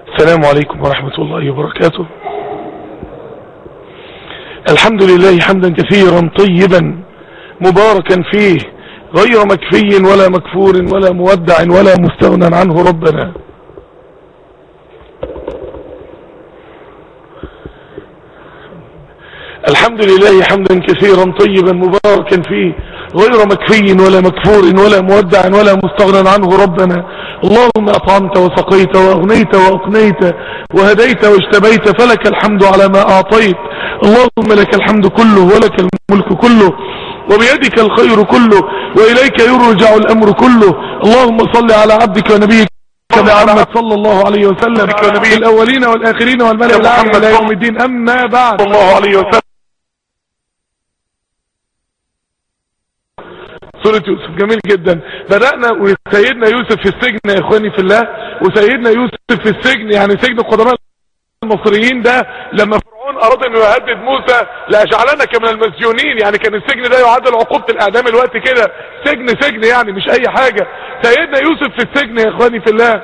السلام عليكم ورحمة الله وبركاته الحمد لله حمدا كثيرا طيبا مباركا فيه غير مكفي ولا مكفور ولا مودع ولا مستغنى عنه ربنا الحمد لله حمدا كثيرا طيبا مباركا فيه غير مكفي ولا مكفور ولا مودع ولا مستغنى عنه ربنا اللهم أطعمت وسقيت وأغنيت وأقنيت وهديت واجتبيت فلك الحمد على ما أعطيت اللهم لك الحمد كله ولك الملك كله وبيدك الخير كله وإليك يرجع الأمر كله اللهم صل على عبدك ونبيك محمد صلى الله عليه وسلم ونبي الأولين والآخرين والملأ الأعلى إلى يوم الدين أما بعد صلى الله عليه وسلم سورة يوسف جميل جدا بدأنا وسيدنا يوسف في السجن يا اخواني في الله وسيدنا يوسف في السجن يعني سجن قدماء المصريين ده لما فرعون اراد انه يهدد موسى لاجعلنك من المسجونين يعني كان السجن ده يعادل عقوبة الاعدام الوقت كده سجن سجن يعني مش اي حاجة سيدنا يوسف في السجن يا اخواني في الله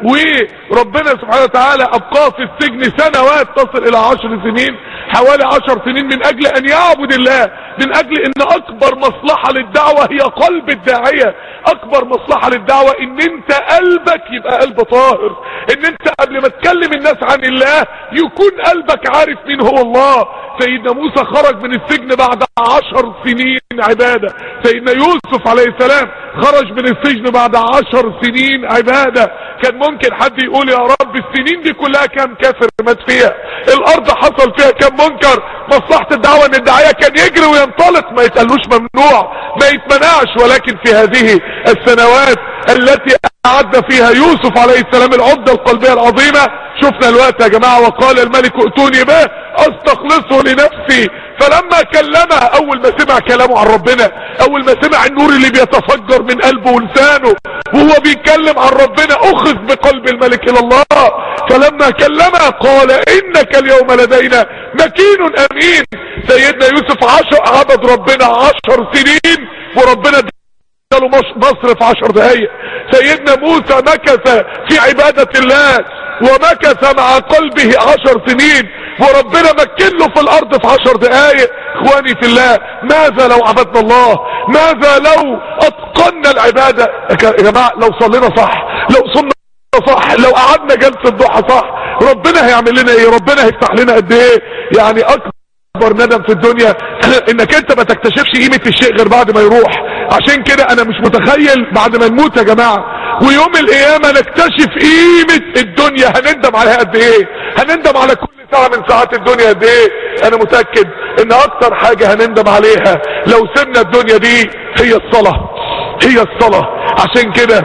وربنا سبحانه وتعالى ابقاه في السجن سنوات تصل الى عشر سنين حوالي عشر سنين من اجل ان يعبد الله من اجل ان اكبر مصلحة للدعوة هي قلب الداعية اكبر مصلحة للدعوة ان انت قلبك يبقى قلب طاهر ان انت قبل ما تكلم الناس عن الله يكون قلبك عارف مين هو الله سيدنا موسى خرج من السجن بعد عشر سنين عبادة سيدنا يوسف عليه السلام خرج من السجن بعد عشر سنين عبادة كان ممكن حد يقول يا رب السنين دي كلها كام كافر مات فيها الارض حصل فيها كام منكر مصلحة الدعوة ان الدعاية كان يجري وينطلق ما يتقالوش ممنوع ما يتمنعش ولكن في هذه السنوات التي قعدنا فيها يوسف عليه السلام العدة القلبية العظيمة شفنا الوقت يا جماعة وقال الملك ائتوني به استخلصه لنفسي فلما كلمه اول ما سمع كلامه عن ربنا اول ما سمع النور اللي بيتفجر من قلبه ولسانه وهو بيتكلم عن ربنا اخذ بقلب الملك الى الله فلما كلمه قال انك اليوم لدينا مكين امين سيدنا يوسف عشر عبد ربنا عشر سنين وربنا قالوا مصر في عشر دقايق سيدنا موسى مكث في عبادة الله ومكث مع قلبه عشر سنين وربنا مكن له في الارض في عشر دقايق اخواني في الله ماذا لو عبدنا الله ماذا لو اتقنا العبادة يا جماعة لو صلينا صح لو صلنا صح لو قعدنا جلسة ضحى صح ربنا هيعمل لنا ايه ربنا هيفتح لنا قد ايه يعني اكبر اكبر ندم في الدنيا انك انت ما تكتشفش قيمة الشيء غير بعد ما يروح عشان كده انا مش متخيل بعد ما نموت يا جماعة ويوم القيامة نكتشف قيمة الدنيا هنندم عليها قد ايه هنندم على كل ساعة من ساعات الدنيا قد ايه انا متأكد ان اكتر حاجة هنندم عليها لو سيبنا الدنيا دي هي الصلاة هي الصلاة عشان كده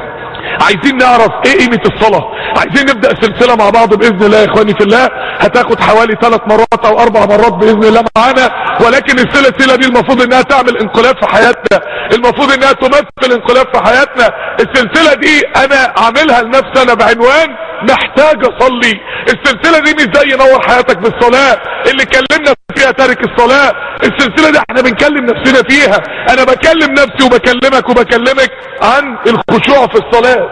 عايزين نعرف ايه قيمة الصلاة عايزين نبدأ سلسلة مع بعض باذن الله يا اخواني في الله هتاخد حوالي ثلاث مرات او اربع مرات باذن الله معانا ولكن السلسلة دي المفروض انها تعمل انقلاب في حياتنا المفروض انها تمثل انقلاب في حياتنا السلسلة دي انا عاملها لنفسي انا بعنوان محتاج اصلي السلسلة دي مش زي نور حياتك بالصلاة اللي كلمنا فيها تارك الصلاة السلسلة دي احنا بنكلم نفسنا فيها انا بكلم نفسي وبكلمك وبكلمك عن الخشوع في الصلاة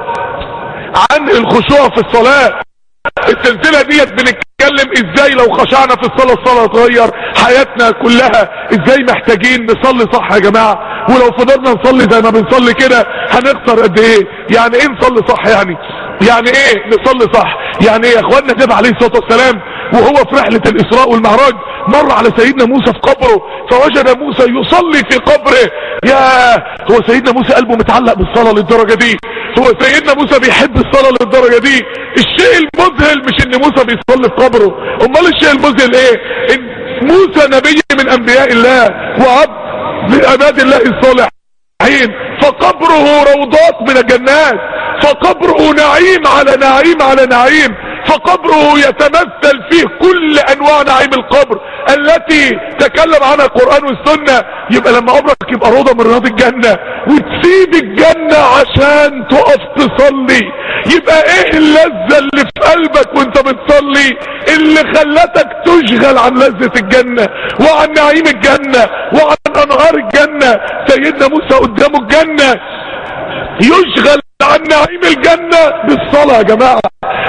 عن الخشوع في الصلاة السلسلة ديت بنتكلم ازاي لو خشعنا في الصلاة الصلاة تغير حياتنا كلها ازاي محتاجين نصلي صح يا جماعة ولو فضلنا نصلي زي ما بنصلي كده هنخسر قد ايه يعني ايه نصلي صح يعني يعني ايه نصلي صح يعني ايه يا اخوانا النبي عليه الصلاة والسلام وهو في رحلة الاسراء والمعراج مر على سيدنا موسى في قبره فوجد موسى يصلي في قبره يا هو سيدنا موسى قلبه متعلق بالصلاة للدرجة دي هو سيدنا موسى بيحب الصلاة للدرجة دي الشيء المذهل مش ان موسى بيصلي في قبره امال الشيء المذهل ايه ان موسى نبي من انبياء الله وعبد من عباد الله الصالحين فقبره روضات من الجنات فقبره نعيم على نعيم على نعيم فقبره يتمثل فيه كل انواع نعيم القبر التي تكلم عنها القرآن والسنة يبقى لما قبرك يبقى روضة من رياض الجنة وتسيب الجنة عشان تقف تصلي يبقى ايه اللذة اللي في قلبك وانت بتصلي اللي خلتك تشغل عن لذة الجنة وعن نعيم الجنة وعن انهار الجنة سيدنا موسى قدامه الجنة يشغل عن نعيم الجنة بالصلاة يا جماعة يبقى الصلاة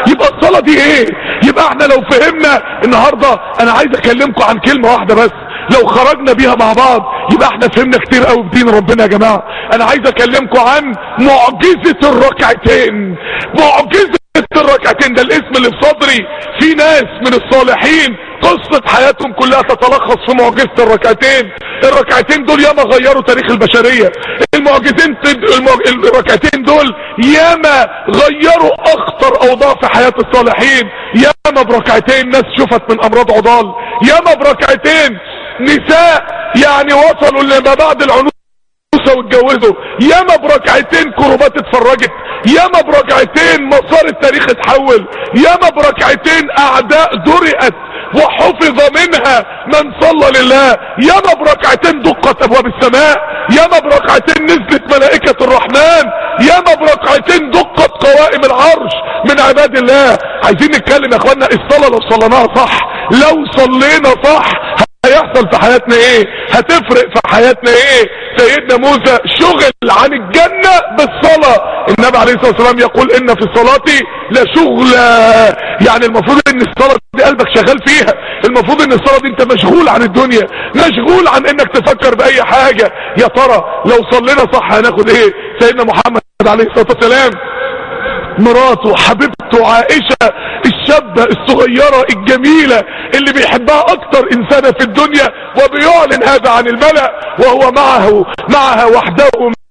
الصلاة دي ايه يبقى احنا لو فهمنا النهاردة انا عايز اكلمكم عن كلمة واحدة بس لو خرجنا بيها مع بعض يبقى احنا فهمنا كتير قوي بدين ربنا يا جماعة انا عايز اكلمكم عن معجزة الركعتين معجزة الركعتين ده الاسم اللي في صدري في ناس من الصالحين قصة حياتهم كلها تتلخص في معجزة الركعتين الركعتين دول ياما غيروا تاريخ البشرية المعجزين المعج... الركعتين دول ياما غيروا اخطر اوضاع في حياة الصالحين ياما بركعتين ناس شفت من امراض عضال ياما بركعتين نساء يعني وصلوا لما بعد العنوز واتجوزوا ياما بركعتين كروبات اتفرجت ياما بركعتين مسار التاريخ اتحول ياما بركعتين اعداء درئت وحفظ منها من صلى لله ياما بركعتين دقت ابواب السماء ياما بركعتين نزلت ملائكة الرحمن ياما بركعتين دقت قوائم العرش من عباد الله عايزين نتكلم يا اخوانا الصلاة لو صليناها صح لو صلينا صح هيحصل في حياتنا ايه هتفرق في حياتنا ايه سيدنا موسى شغل عن الجنة بالصلاة النبي عليه الصلاة والسلام يقول ان في الصلاة لشغلة يعني المفروض ان الصلاة دي قلبك شغال فيها المفروض ان الصلاة دي انت مشغول عن الدنيا مشغول عن انك تفكر باي حاجة يا ترى لو صلينا صح هناخد ايه سيدنا محمد عليه الصلاة والسلام مراته حبيبته عائشة الشابة الصغيرة الجميلة اللي بيحبها اكتر انسانة في الدنيا وبيعلن هذا عن الملأ وهو معه معها وحده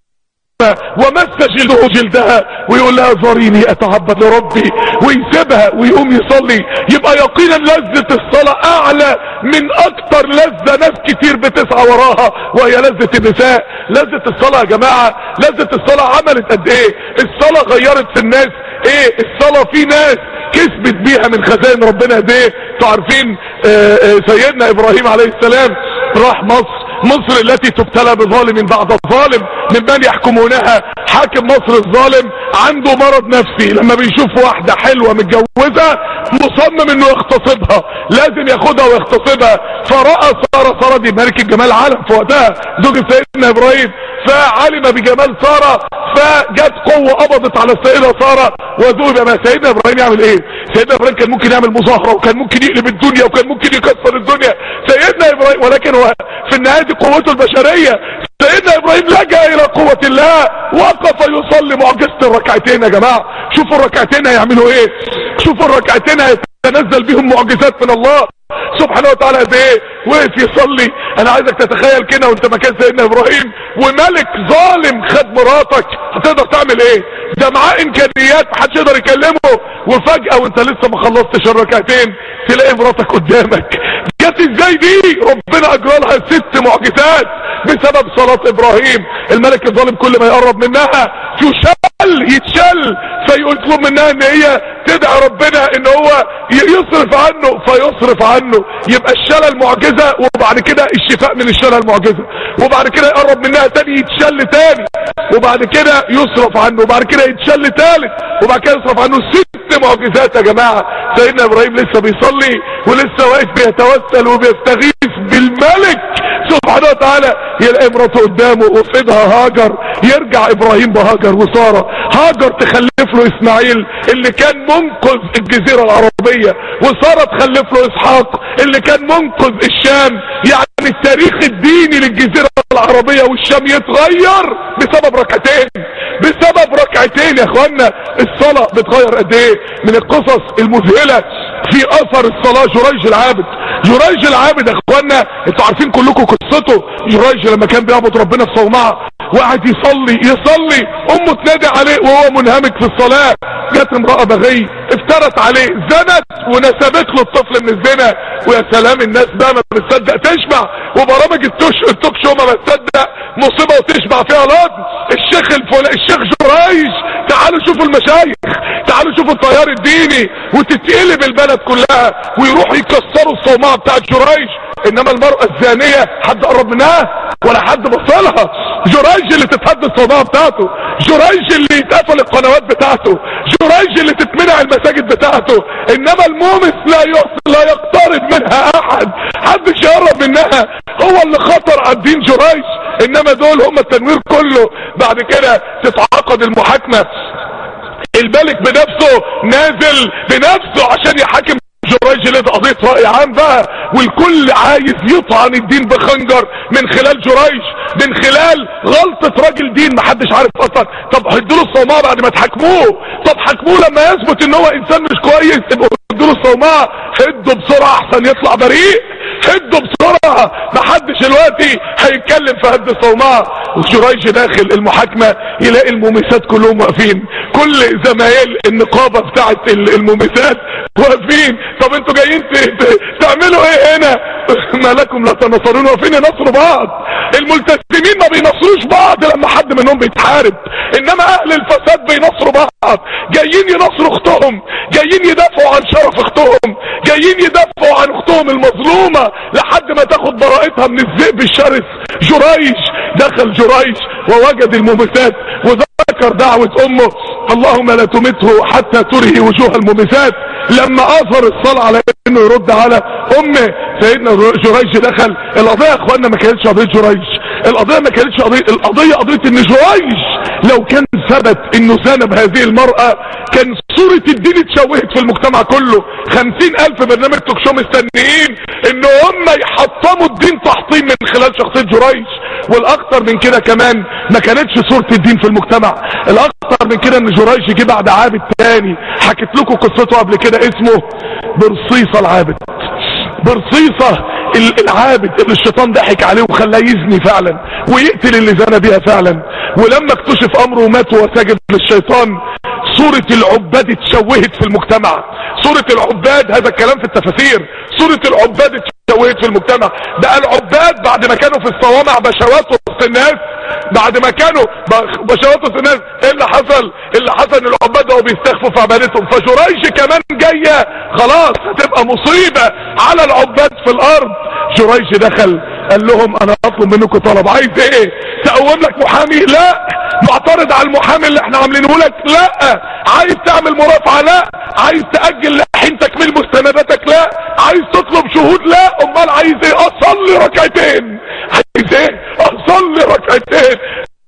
ومس جلده جلدها ويقول لها زاريني اتعبد لربي ويسيبها ويقوم يصلي يبقى يقينا لذة الصلاة اعلى من اكتر لذة ناس كتير بتسعى وراها وهي لذة النساء لذة الصلاة يا جماعة لذة الصلاة عملت قد ايه الصلاة غيرت في الناس ايه الصلاة في ناس كسبت بيها من خزائن ربنا ايديه انتوا عارفين آآ آآ سيدنا ابراهيم عليه السلام راح مصر مصر التي تبتلى بظالم بعد ظالم ممن يحكمونها حاكم مصر الظالم عنده مرض نفسي لما بيشوف واحدة حلوة متجوزة مصمم انه يغتصبها لازم ياخدها ويغتصبها فرأى سارة سارة دي ملك الجمال عالم في وقتها زوج سيدنا ابراهيم فعلم بجمال سارة فجت قوة قبضت على السيدة سارة وذهب ما سيدنا ابراهيم يعمل ايه سيدنا ابراهيم كان ممكن يعمل مظاهرة وكان ممكن يقلب الدنيا وكان ممكن يكسر الدنيا سيدنا ابراهيم ولكن هو في النهاية دي قوته البشرية سيدنا ابراهيم لجأ الى قوة الله وقف يصلي معجزة الركعتين يا جماعة شوفوا الركعتين هيعملوا ايه شوفوا الركعتين هيتنزل بيهم معجزات من الله سبحانه وتعالى قد ايه وقف يصلي انا عايزك تتخيل كده وانت مكان سيدنا ابراهيم وملك ظالم خد مراتك هتقدر تعمل ايه ده معاه امكانيات محدش يقدر يكلمه وفجأة وانت لسه ما خلصتش الركعتين تلاقي مراتك قدامك جت ازاي دي ربنا اجرى لها ست معجزات بسبب صلاة ابراهيم الملك الظالم كل ما يقرب منها يشل يتشل فيطلب منها ان هي تدعي ربنا ان هو يصرف عنه فيصرف عنه يبقى الشلل معجزة وبعد كده الشفاء من الشلل معجزة وبعد كده يقرب منها تاني يتشل تاني وبعد كده يصرف عنه وبعد كده يتشل تالت وبعد كده يصرف عنه ست معجزات يا جماعة سيدنا ابراهيم لسه بيصلي ولسه واقف بيتوسل وبيستغيث بالملك سبحانه وتعالى يلاقي مراته قدامه وفي ايدها هاجر يرجع ابراهيم بهاجر وساره هاجر تخلف له اسماعيل اللي كان منقذ الجزيره العربيه وساره تخلف له اسحاق اللي كان منقذ الشام يعني التاريخ الديني للجزيره العربيه والشام يتغير بسبب ركعتين بسبب ركعتين يا اخوانا الصلاه بتغير قد ايه من القصص المذهله في اثر الصلاه جريج العابد جريج العابد يا اخوانا انتوا عارفين كلكم قصته جريج لما كان بيعبد ربنا في صومعه وقعد يصلي يصلي امه تنادي عليه وهو منهمك في الصلاه جت امراه بغي افترت عليه زنت ونسبت له الطفل من الزنا ويا سلام الناس بقى ما بتصدق تشبع وبرامج التوش التوك شو ما بتصدق مصيبه وتشبع فيها لطم الشيخ الفل... الشيخ جريج تعالوا شوفوا المشايخ تعالوا شوفوا التيار الديني وتتقلب البلد كلها ويروحوا يكسروا الصومعه بتاعت جريج انما المرأة الزانية حد قرب منها ولا حد بصلها جريج اللي تتهد الصومعه بتاعته جريج اللي يتقفل القنوات بتاعته جريج اللي تتمنع المساجد بتاعته انما المومس لا لا يقترب منها احد حدش يقرب منها هو اللي خطر على الدين جريج انما دول هم التنوير كله بعد كده تتعاقد المحاكمة الملك بنفسه نازل بنفسه عشان يحاكم جرايج اللي قضية رأي عام بقى والكل عايز يطعن الدين بخنجر من خلال جرايج من خلال غلطة راجل دين محدش عارف اصلا طب هدوا له الصومعة بعد ما تحاكموه طب حاكموه لما يثبت ان هو انسان مش كويس يبقوا هدوا له الصومعة هدوا بسرعة احسن يطلع بريء هدوا بسرعة محدش دلوقتي هيتكلم في هد الصومعة وجرايج داخل المحاكمة يلاقي المومسات كلهم واقفين كل زمايل النقابة بتاعت المومسات واقفين طب انتوا جايين تعملوا ايه هنا ما لكم لا تنصرون واقفين ينصروا بعض الملتزمين ما بينصروش بعض لما حد منهم بيتحارب انما اهل الفساد بينصروا بعض جايين ينصروا اختهم جايين يدافعوا عن شرف اختهم جايين يدافعوا عن اختهم المظلومة لحد ما تاخد براءتها من الذئب الشرس جريج دخل جريج ووجد المومسات وذكر دعوة امه اللهم لا تمته حتى ترهي وجوه المومسات لما اثر الصلاة على انه يرد على امه سيدنا جريج دخل القضية يا اخوانا ما كانتش قضية جريج القضية ما كانتش قضية القضية قضية ان جريج لو كان ثبت انه زنب هذه المرأة كان صورة الدين اتشوهت في المجتمع كله خمسين الف برنامج توكشو مستنيين ان هم يحطموا الدين تحطيم من خلال شخصية جريج والاكثر من كده كمان ما كانتش صورة الدين في المجتمع الاكثر من كده ان جريج جه بعد عابد تاني حكيت لكم قصته قبل كده اسمه برصيصة العابد برصيصة العابد اللي الشيطان ضحك عليه وخلاه يزني فعلا ويقتل اللي زنى بيها فعلا ولما اكتشف امره ومات وهو ساجد للشيطان صورة العباد اتشوهت في المجتمع صورة العباد هذا الكلام في التفاسير صورة العباد اتشوهت في المجتمع بقى العباد بعد ما كانوا في الصوامع بشوات وسط الناس بعد ما كانوا بشوات وسط الناس ايه اللي حصل اللي حصل ان العباد بقوا بيستخفوا في عبادتهم فجريج كمان جاية خلاص هتبقى مصيبة على العباد في الارض جريج دخل قال لهم انا اطلب منكم طلب عايز ايه تقوم لك محامي لا معترض على المحامي اللي احنا عاملينه لك لا عايز تعمل مرافعة لا عايز تأجل لحين تكميل مستنداتك لا عايز تطلب شهود لا امال عايز ايه اصلي ركعتين عايز ايه اصلي ركعتين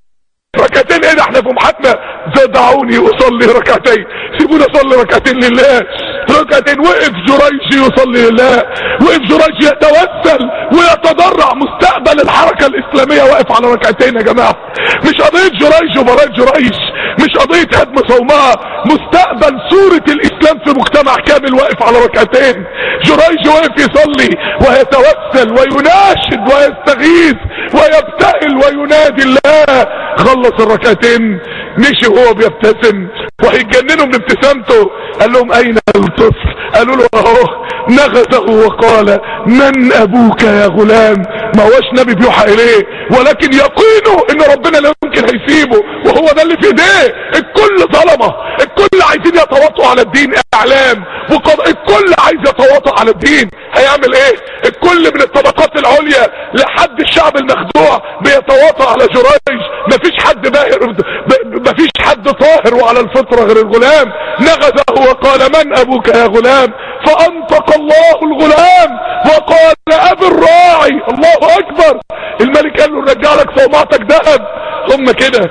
ركعتين ايه ده احنا في محاكمة دعوني اصلي ركعتين سيبوني اصلي ركعتين لله ركعتين وقف جريج يصلي لله وقف جريج يتوسل ويتضرع مستقبل الحركة الاسلامية واقف على ركعتين يا جماعة مش قضية جريج وبراء جريج مش قضية هدم صومعة مستقبل صورة الاسلام في مجتمع كامل واقف على ركعتين جريج واقف يصلي ويتوسل ويناشد ويستغيث ويبتهل وينادي الله خلص الركعتين مشي وهو بيبتسم وهيتجننوا من ابتسامته قال لهم اين الطفل قالوا له اهو نغزه وقال من ابوك يا غلام ما هوش نبي بيوحى اليه ولكن يقينه ان ربنا لا يمكن هيسيبه وهو ده اللي في ايديه الكل ظلمه الكل عايزين يتواطوا على الدين اعلام وقض... الكل عايز يتواطى على الدين هيعمل ايه الكل من الطبقات العليا لحد الشعب المخدوع بيتواطى على جرايج مفيش حد باهر مفيش حد طاهر وعلى الفطرة غير الغلام نغزه وقال من ابوك يا غلام فانطق الله الغلام وقال ابي الراعي الله اكبر الملك قال له نرجع لك صومعتك ذهب هم كده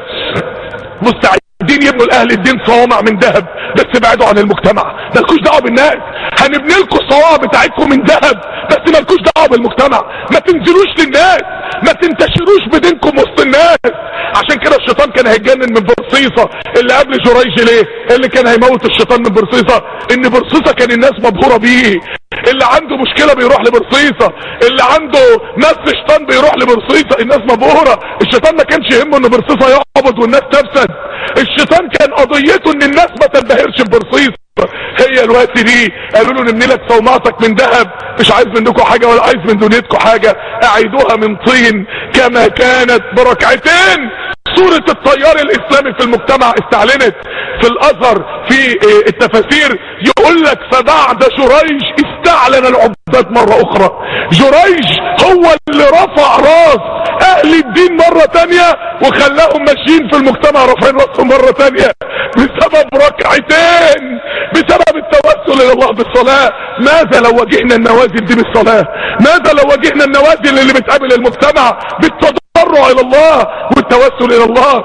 مستعدين يبنوا الاهل الدين صوامع من ذهب بس ابعدوا عن المجتمع مالكوش دعوه بالناس هنبني لكم الصوامع بتاعتكم من ذهب بس مالكوش دعوه بالمجتمع ما تنزلوش للناس ما تنتشروش بدينكم وسط الناس عشان كده الشيطان كان هيتجنن من برصيصه اللي قبل جريج ليه اللي كان هيموت الشيطان من برصيصه ان برصيصه كان الناس مبهوره بيه اللي عنده مشكله بيروح لبرصيصه اللي عنده ناس شيطان بيروح لبرصيصه الناس مبهوره الشيطان ما كانش يهمه ان برصيصه يقبض والناس تفسد الشيطان كان قضيته ان الناس ما تنبهرش ببرصيصه هي الوقت دي قالوا له نبني لك صومعتك من ذهب مش عايز منكم حاجه ولا عايز من دنيتكم حاجه اعيدوها من طين كما كانت بركعتين صورة التيار الاسلامي في المجتمع استعلنت في الاثر في التفاسير يقول لك فبعد جريج استعلن العباد مرة اخرى جريج هو اللي رفع راس اهل الدين مرة تانية وخلاهم ماشيين في المجتمع رافعين راسهم مرة تانية بسبب ركعتين بسبب التوسل الى الله بالصلاة ماذا لو واجهنا النوازل دي بالصلاة ماذا لو واجهنا النوازل اللي بتقابل المجتمع بالتضرع الى الله والتوسل الى الله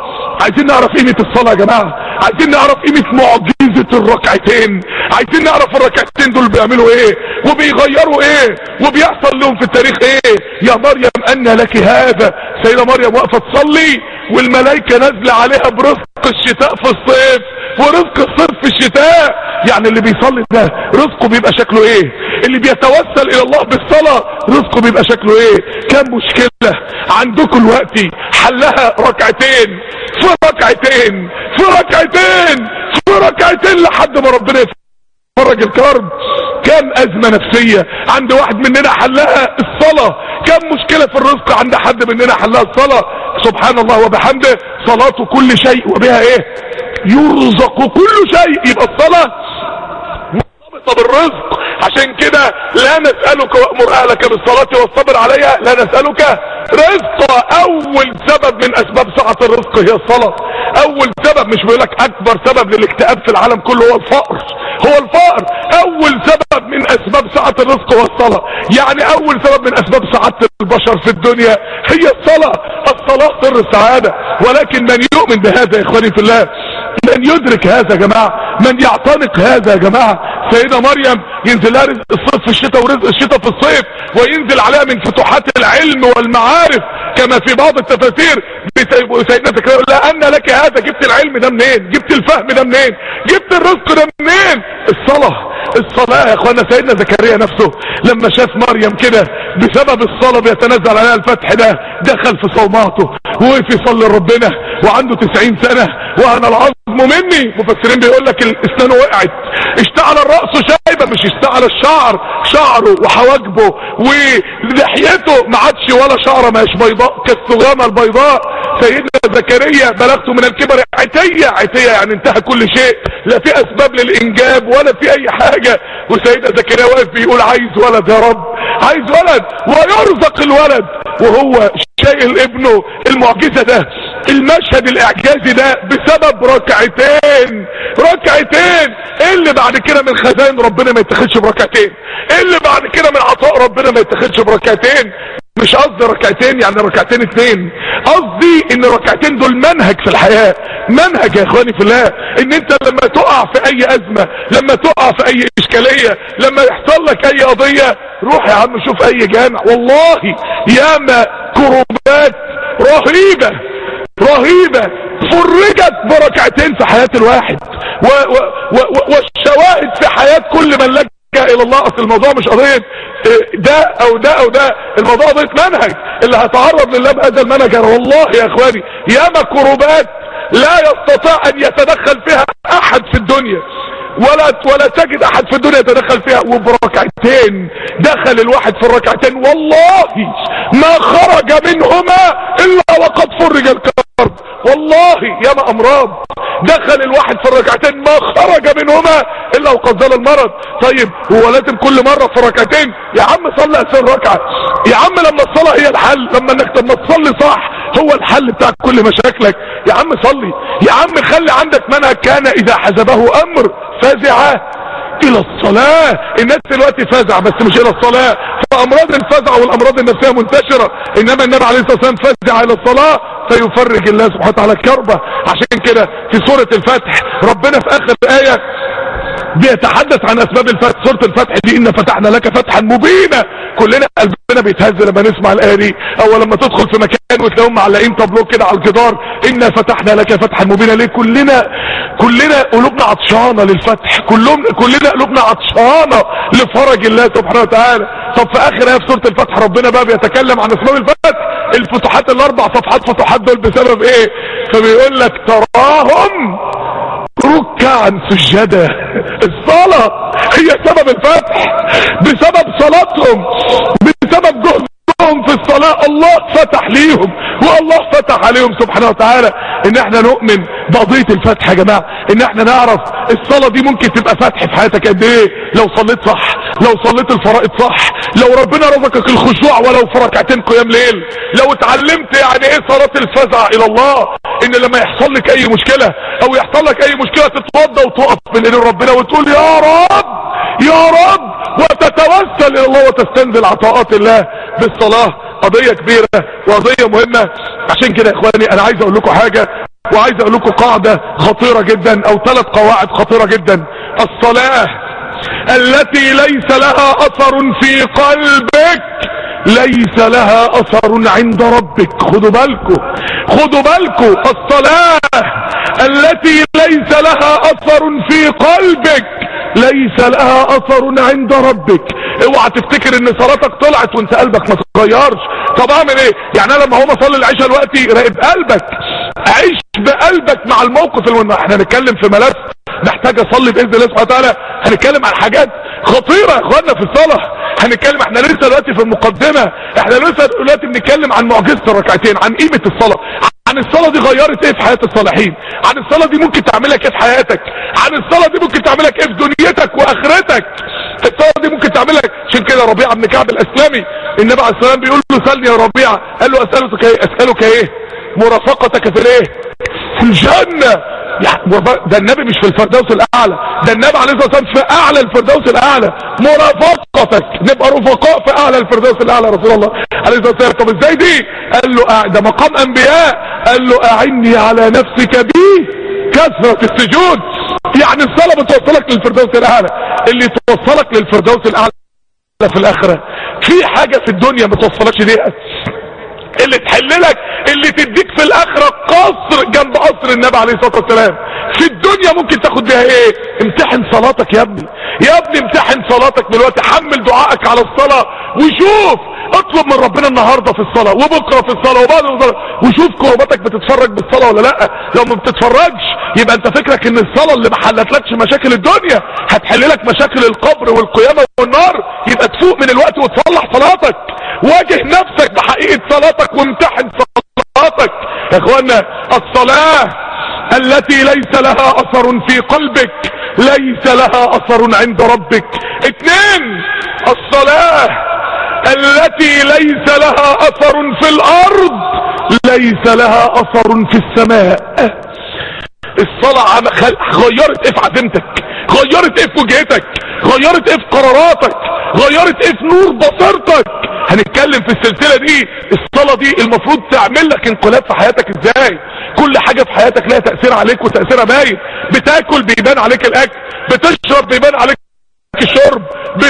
عايزين نعرف قيمة الصلاة يا جماعة عايزين نعرف قيمة معجزة الركعتين عايزين نعرف الركعتين دول بيعملوا ايه وبيغيروا ايه وبيحصل لهم في التاريخ ايه يا مريم ان لك هذا سيدة مريم واقفة تصلي والملائكة نازلة عليها برزق الشتاء في الصيف ورزق الصيف في الشتاء يعني اللي بيصلي ده رزقه بيبقى شكله ايه اللي بيتوسل الى الله بالصلاة رزقه بيبقى شكله ايه كم مشكلة عندكم الوقت حلها ركعتين في ركعتين في ركعتين في ركعتين لحد ما ربنا يفرج الكرب كم ازمة نفسية عند واحد مننا حلها الصلاة كم مشكلة في الرزق عند حد مننا حلها الصلاة سبحان الله وبحمده صلاته كل شيء وبها ايه يرزق كل شيء يبقى الصلاة مرتبطة بالرزق عشان كده لا نسألك وأمر أهلك بالصلاة والصبر عليها لا نسألك رزق أول سبب من أسباب سعة الرزق هي الصلاة أول سبب مش بيقولك أكبر سبب للاكتئاب في العالم كله هو الفقر هو الفقر أول سبب من أسباب سعة الرزق هو الصلاة يعني أول سبب من أسباب سعادة البشر في الدنيا هي الصلاة الصلاة سر السعادة ولكن من يؤمن بهذا يا إخواني في الله من يدرك هذا يا جماعة من يعتنق هذا يا جماعة سيدة مريم ينزل لها رزق الصيف في الشتاء ورزق الشتاء في الصيف وينزل عليها من فتوحات العلم والمعارف كما في بعض التفاسير سيدنا زكريا يقول لها ان لك هذا جبت العلم ده منين جبت الفهم ده منين جبت الرزق ده منين الصلاة الصلاة يا اخوانا سيدنا زكريا نفسه لما شاف مريم كده بسبب الصلاة بيتنزل عليها الفتح ده دخل في صوماته ووقف يصلي لربنا وعنده 90 سنة وانا العظم مني مفسرين بيقول لك الاسنان وقعت اشتعل الرأس شايبة مش اشتعل الشعر شعره وحواجبه ولحيته ما عادش ولا شعره ماش بيضاء كالسغامة البيضاء سيدنا زكريا بلغته من الكبر عتية عتية يعني انتهى كل شيء لا في اسباب للانجاب ولا في اي حاجة وسيدنا زكريا واقف بيقول عايز ولد يا رب عايز ولد ويرزق الولد وهو شايل ابنه المعجزة ده المشهد الاعجازي ده بسبب ركعتين ركعتين ايه اللي بعد كده من خزائن ربنا ما يتخدش بركعتين ايه اللي بعد كده من عطاء ربنا ما يتخدش بركعتين مش قصدي ركعتين يعني ركعتين اتنين قصدي ان ركعتين دول منهج في الحياة منهج يا اخواني في الله ان انت لما تقع في اي ازمة لما تقع في اي اشكالية لما يحصل لك اي قضية روح يا عم شوف اي جامع والله ياما كروبات رهيبة رهيبة فرجت بركعتين في حياة الواحد و و و والشواهد في حياة كل من لجأ الى الله اصل الموضوع مش قضية ده او ده او ده الموضوع قضية منهج اللي هتعرض لله بهذا المنهج والله يا اخواني ياما كروبات لا يستطيع ان يتدخل فيها احد في الدنيا ولا ولا تجد احد في الدنيا يتدخل فيها وبركعتين دخل الواحد في الركعتين والله ما خرج منهما الا وقد فرج الكرب والله ياما امراض دخل الواحد في الركعتين ما خرج منهما الا وقد زال المرض طيب هو لازم كل مرة في ركعتين يا عم صلي اسر ركعة يا عم لما الصلاة هي الحل لما انك لما تصلي صح هو الحل بتاع كل مشاكلك يا عم صلي يا عم خلي عندك منهج كان اذا حزبه امر فزع الى الصلاة الناس دلوقتي فزع بس مش الى الصلاة فامراض الفزع والامراض النفسية منتشرة انما النبي عليه الصلاة والسلام فزع الى الصلاة فيفرج الله سبحانه وتعالى الكربة عشان كده في سورة الفتح ربنا في اخر ايه بيتحدث عن اسباب الفتح سورة الفتح دي ان فتحنا لك فتحا مبينا كلنا قلبنا بيتهز لما نسمع الايه دي او لما تدخل في مكان وتلاقيهم معلقين تابلو كده على الجدار انا فتحنا لك فتحا مبينا ليه كلنا كلنا قلوبنا عطشانه للفتح كلهم كلنا قلوبنا عطشانه لفرج الله سبحانه وتعالى طب في اخر ايه في سوره الفتح ربنا بقى بيتكلم عن اسباب الفتح الفتوحات الاربع صفحات فتوحات دول بسبب ايه فبيقول لك تراهم ركعا سجدا الصلاة هي سبب الفتح بسبب صلاتهم بسبب جهدهم في الصلاة الله فتح ليهم والله فتح عليهم سبحانه وتعالى ان احنا نؤمن بقضية الفتح يا جماعة ان احنا نعرف الصلاة دي ممكن تبقى فتح في حياتك قد ايه لو صليت صح لو صليت الفرائض صح لو ربنا رزقك الخشوع ولو في ركعتين قيام ليل لو اتعلمت يعني ايه صلاة الفزع الى الله ان لما يحصل لك اي مشكلة او يحصل لك اي مشكلة تتوضى وتقف من ايدين ربنا وتقول يا رب يا رب وتتوسل الى الله وتستنزل عطاءات الله بالصلاة قضية كبيرة وقضية مهمة عشان كده يا اخواني انا عايز اقول لكم حاجة وعايز اقول لكم قاعدة خطيرة جدا او ثلاث قواعد خطيرة جدا الصلاة التي ليس لها اثر في قلبك ليس لها اثر عند ربك خدوا بالكم خدوا بالكم الصلاة التي ليس لها اثر في قلبك ليس لها اثر عند ربك اوعى تفتكر ان صلاتك طلعت وانت قلبك ما تتغيرش طب اعمل ايه يعني انا لما هو اصلي العشاء دلوقتي راقب قلبك عيش بقلبك مع الموقف اللي احنا هنتكلم في ملف محتاج اصلي باذن الله سبحانه وتعالى هنتكلم عن حاجات خطيره يا اخوانا في الصلاه هنتكلم احنا لسه دلوقتي في المقدمه احنا لسه دلوقتي بنتكلم عن معجزه الركعتين عن قيمه الصلاه عن الصلاة دي غيرت ايه في حياة الصالحين عن الصلاة دي ممكن تعملك ايه في حياتك عن الصلاة دي ممكن تعملك ايه في دنيتك واخرتك الصلاة دي ممكن تعملك عشان كده ربيعة بن كعب الاسلامي النبي عليه السلام بيقول له سألني يا ربيعة قال له اسألك ايه اسألك ايه مرافقتك في الايه في الجنة ده النبي مش في الفردوس الاعلى ده النبي عليه الصلاه والسلام في اعلى الفردوس الاعلى مرافقتك نبقى رفقاء في اعلى الفردوس الاعلى رسول الله عليه الصلاه والسلام طب ازاي دي قال له ده مقام انبياء قال له اعني على نفسك بي كثرة السجود يعني الصلاة بتوصلك للفردوس الاعلى اللي توصلك للفردوس الاعلى في الاخرة في حاجة في الدنيا ما توصلكش ليها اللي تحللك اللي تديك في الاخرة قصر جنب قصر النبي عليه الصلاة والسلام في الدنيا ممكن تاخد بيها ايه امتحن صلاتك يا ابني يا ابني امتحن صلاتك دلوقتي حمل دعائك على الصلاة وشوف اطلب من ربنا النهاردة في الصلاة وبكرة في الصلاة وبعد الصلاة وشوف كرباتك بتتفرج بالصلاة ولا لا لو ما بتتفرجش يبقى انت فكرك ان الصلاة اللي ما حلتلكش مشاكل الدنيا هتحللك مشاكل القبر والقيامة والنار يبقى تفوق من الوقت وتصلح صلاتك واجه نفسك بحقيقة صلاتك وامتحن صلاتك يا اخوانا الصلاة التي ليس لها اثر في قلبك ليس لها اثر عند ربك اتنين الصلاة التي ليس لها اثر في الارض ليس لها اثر في السماء الصلاة غيرت ايه في عزيمتك غيرت ايه في وجهتك غيرت ايه في قراراتك غيرت ايه في نور بصيرتك هنتكلم في السلسلة دي الصلاة دي المفروض تعمل لك انقلاب في حياتك ازاي كل حاجة في حياتك لها تأثير عليك وتأثيرها باين بتاكل بيبان عليك الاكل بتشرب بيبان عليك الشرب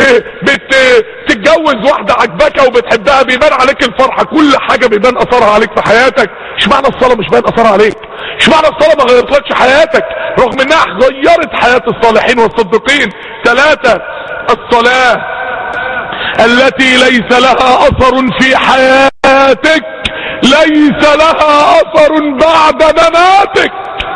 بتتجوز واحدة عجبك وبتحبها بيبان عليك الفرحة كل حاجة بيبان اثرها عليك في حياتك مش معنى الصلاة مش باين اثرها عليك مش معنى الصلاة ما غيرتلكش حياتك رغم انها غيرت حياة الصالحين والصديقين ثلاثة الصلاة التي ليس لها اثر في حياتك ليس لها اثر بعد مماتك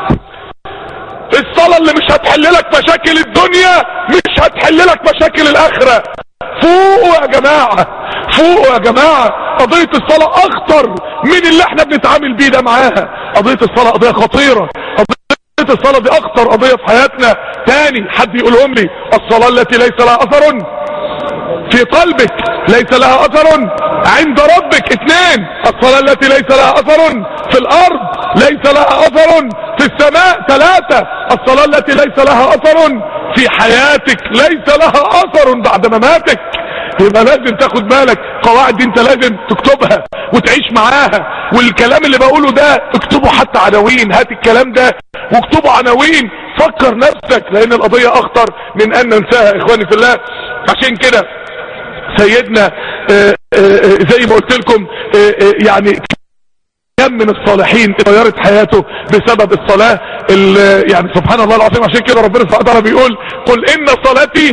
الصلاة اللي مش هتحللك مشاكل الدنيا مش هتحللك مشاكل الاخرة فوقوا يا جماعة فوقوا يا جماعة قضية الصلاة اخطر من اللي احنا بنتعامل بيه ده معاها قضية الصلاة قضية خطيرة قضية الصلاة دي اخطر قضية في حياتنا تاني حد يقولهم لي الصلاة التي ليس لها اثر في قلبك ليس لها اثر عند ربك اثنين الصلاة التي ليس لها اثر في الارض ليس لها اثر في السماء ثلاثة الصلاة التي ليس لها اثر في حياتك ليس لها اثر بعد مماتك يبقى لازم تاخد بالك قواعد دي انت لازم تكتبها وتعيش معاها والكلام اللي بقوله ده اكتبه حتى عناوين هات الكلام ده واكتبه عناوين فكر نفسك لان القضية اخطر من ان ننساها اخواني في الله عشان كده سيدنا آآ آآ زي ما قلت لكم يعني كم من الصالحين غيرت حياته بسبب الصلاة يعني سبحان الله العظيم عشان كده ربنا سبحانه وتعالى بيقول قل ان صلاتي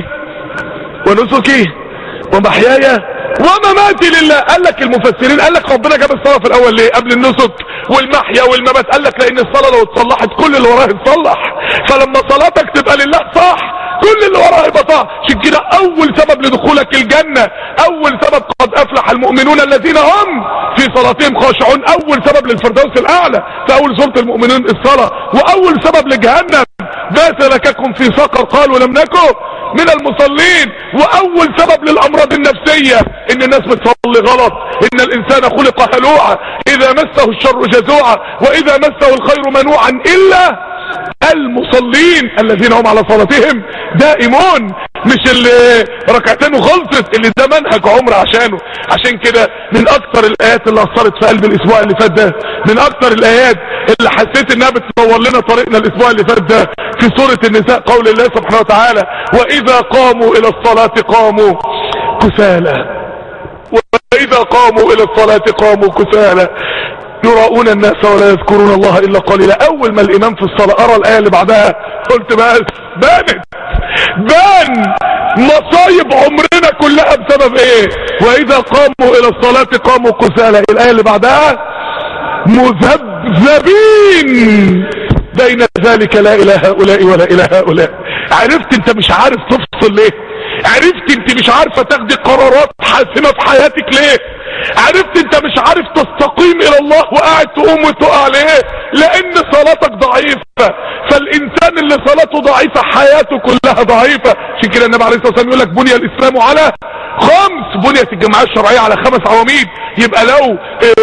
ونسكي ومحياي ومماتي لله قال لك المفسرين قال لك ربنا جاب الصلاة في الاول ليه قبل النسك والمحيا والممات قال لك لان الصلاة لو اتصلحت كل اللي وراها يتصلح فلما صلاتك تبقى لله صح كل اللي وراها يبقى صح عشان كده اول سبب لدخولك الجنة اول سبب قد افلح المؤمنون الذين هم في صلاتهم خاشعون اول سبب للفردوس الاعلى في اول سورة المؤمنون الصلاة واول سبب لجهنم ما سلككم في سقر قالوا لم نكن من المصلين واول سبب للامراض النفسية ان الناس بتصلي غلط ان الانسان خلق هلوعا اذا مسه الشر جزوعا واذا مسه الخير منوعا الا المصلين الذين هم على صلاتهم دائمون مش اللي ركعتين وخلصت اللي ده منهج عمر عشانه عشان كده من اكتر الايات اللي اثرت في قلب الاسبوع اللي فات ده من اكتر الايات اللي حسيت انها بتنور لنا طريقنا الاسبوع اللي فات ده في سورة النساء قول الله سبحانه وتعالى واذا قاموا الى الصلاة قاموا كسالى واذا قاموا الى الصلاة قاموا كسالى يراؤون الناس ولا يذكرون الله الا قليلا اول ما الامام في الصلاة ارى الايه اللي بعدها قلت بس بانت بان مصايب عمرنا كلها بسبب ايه واذا قاموا الى الصلاة قاموا كسالى الايه اللي بعدها مذبذبين بين ذلك لا الى هؤلاء ولا الى هؤلاء عرفت انت مش عارف تفصل ليه عرفت انت مش عارفة تاخدي قرارات حاسمة في حياتك ليه عرفت انت مش عارف تستقيم الى الله وقاعد تقوم وتقع ليه لان صلاتك ضعيفة فالانسان اللي صلاته ضعيفة حياته كلها ضعيفة عشان كده النبي عليه الصلاة والسلام يقول لك بني الاسلام على خمس بنية الجماعة الشرعية على خمس عواميد يبقى لو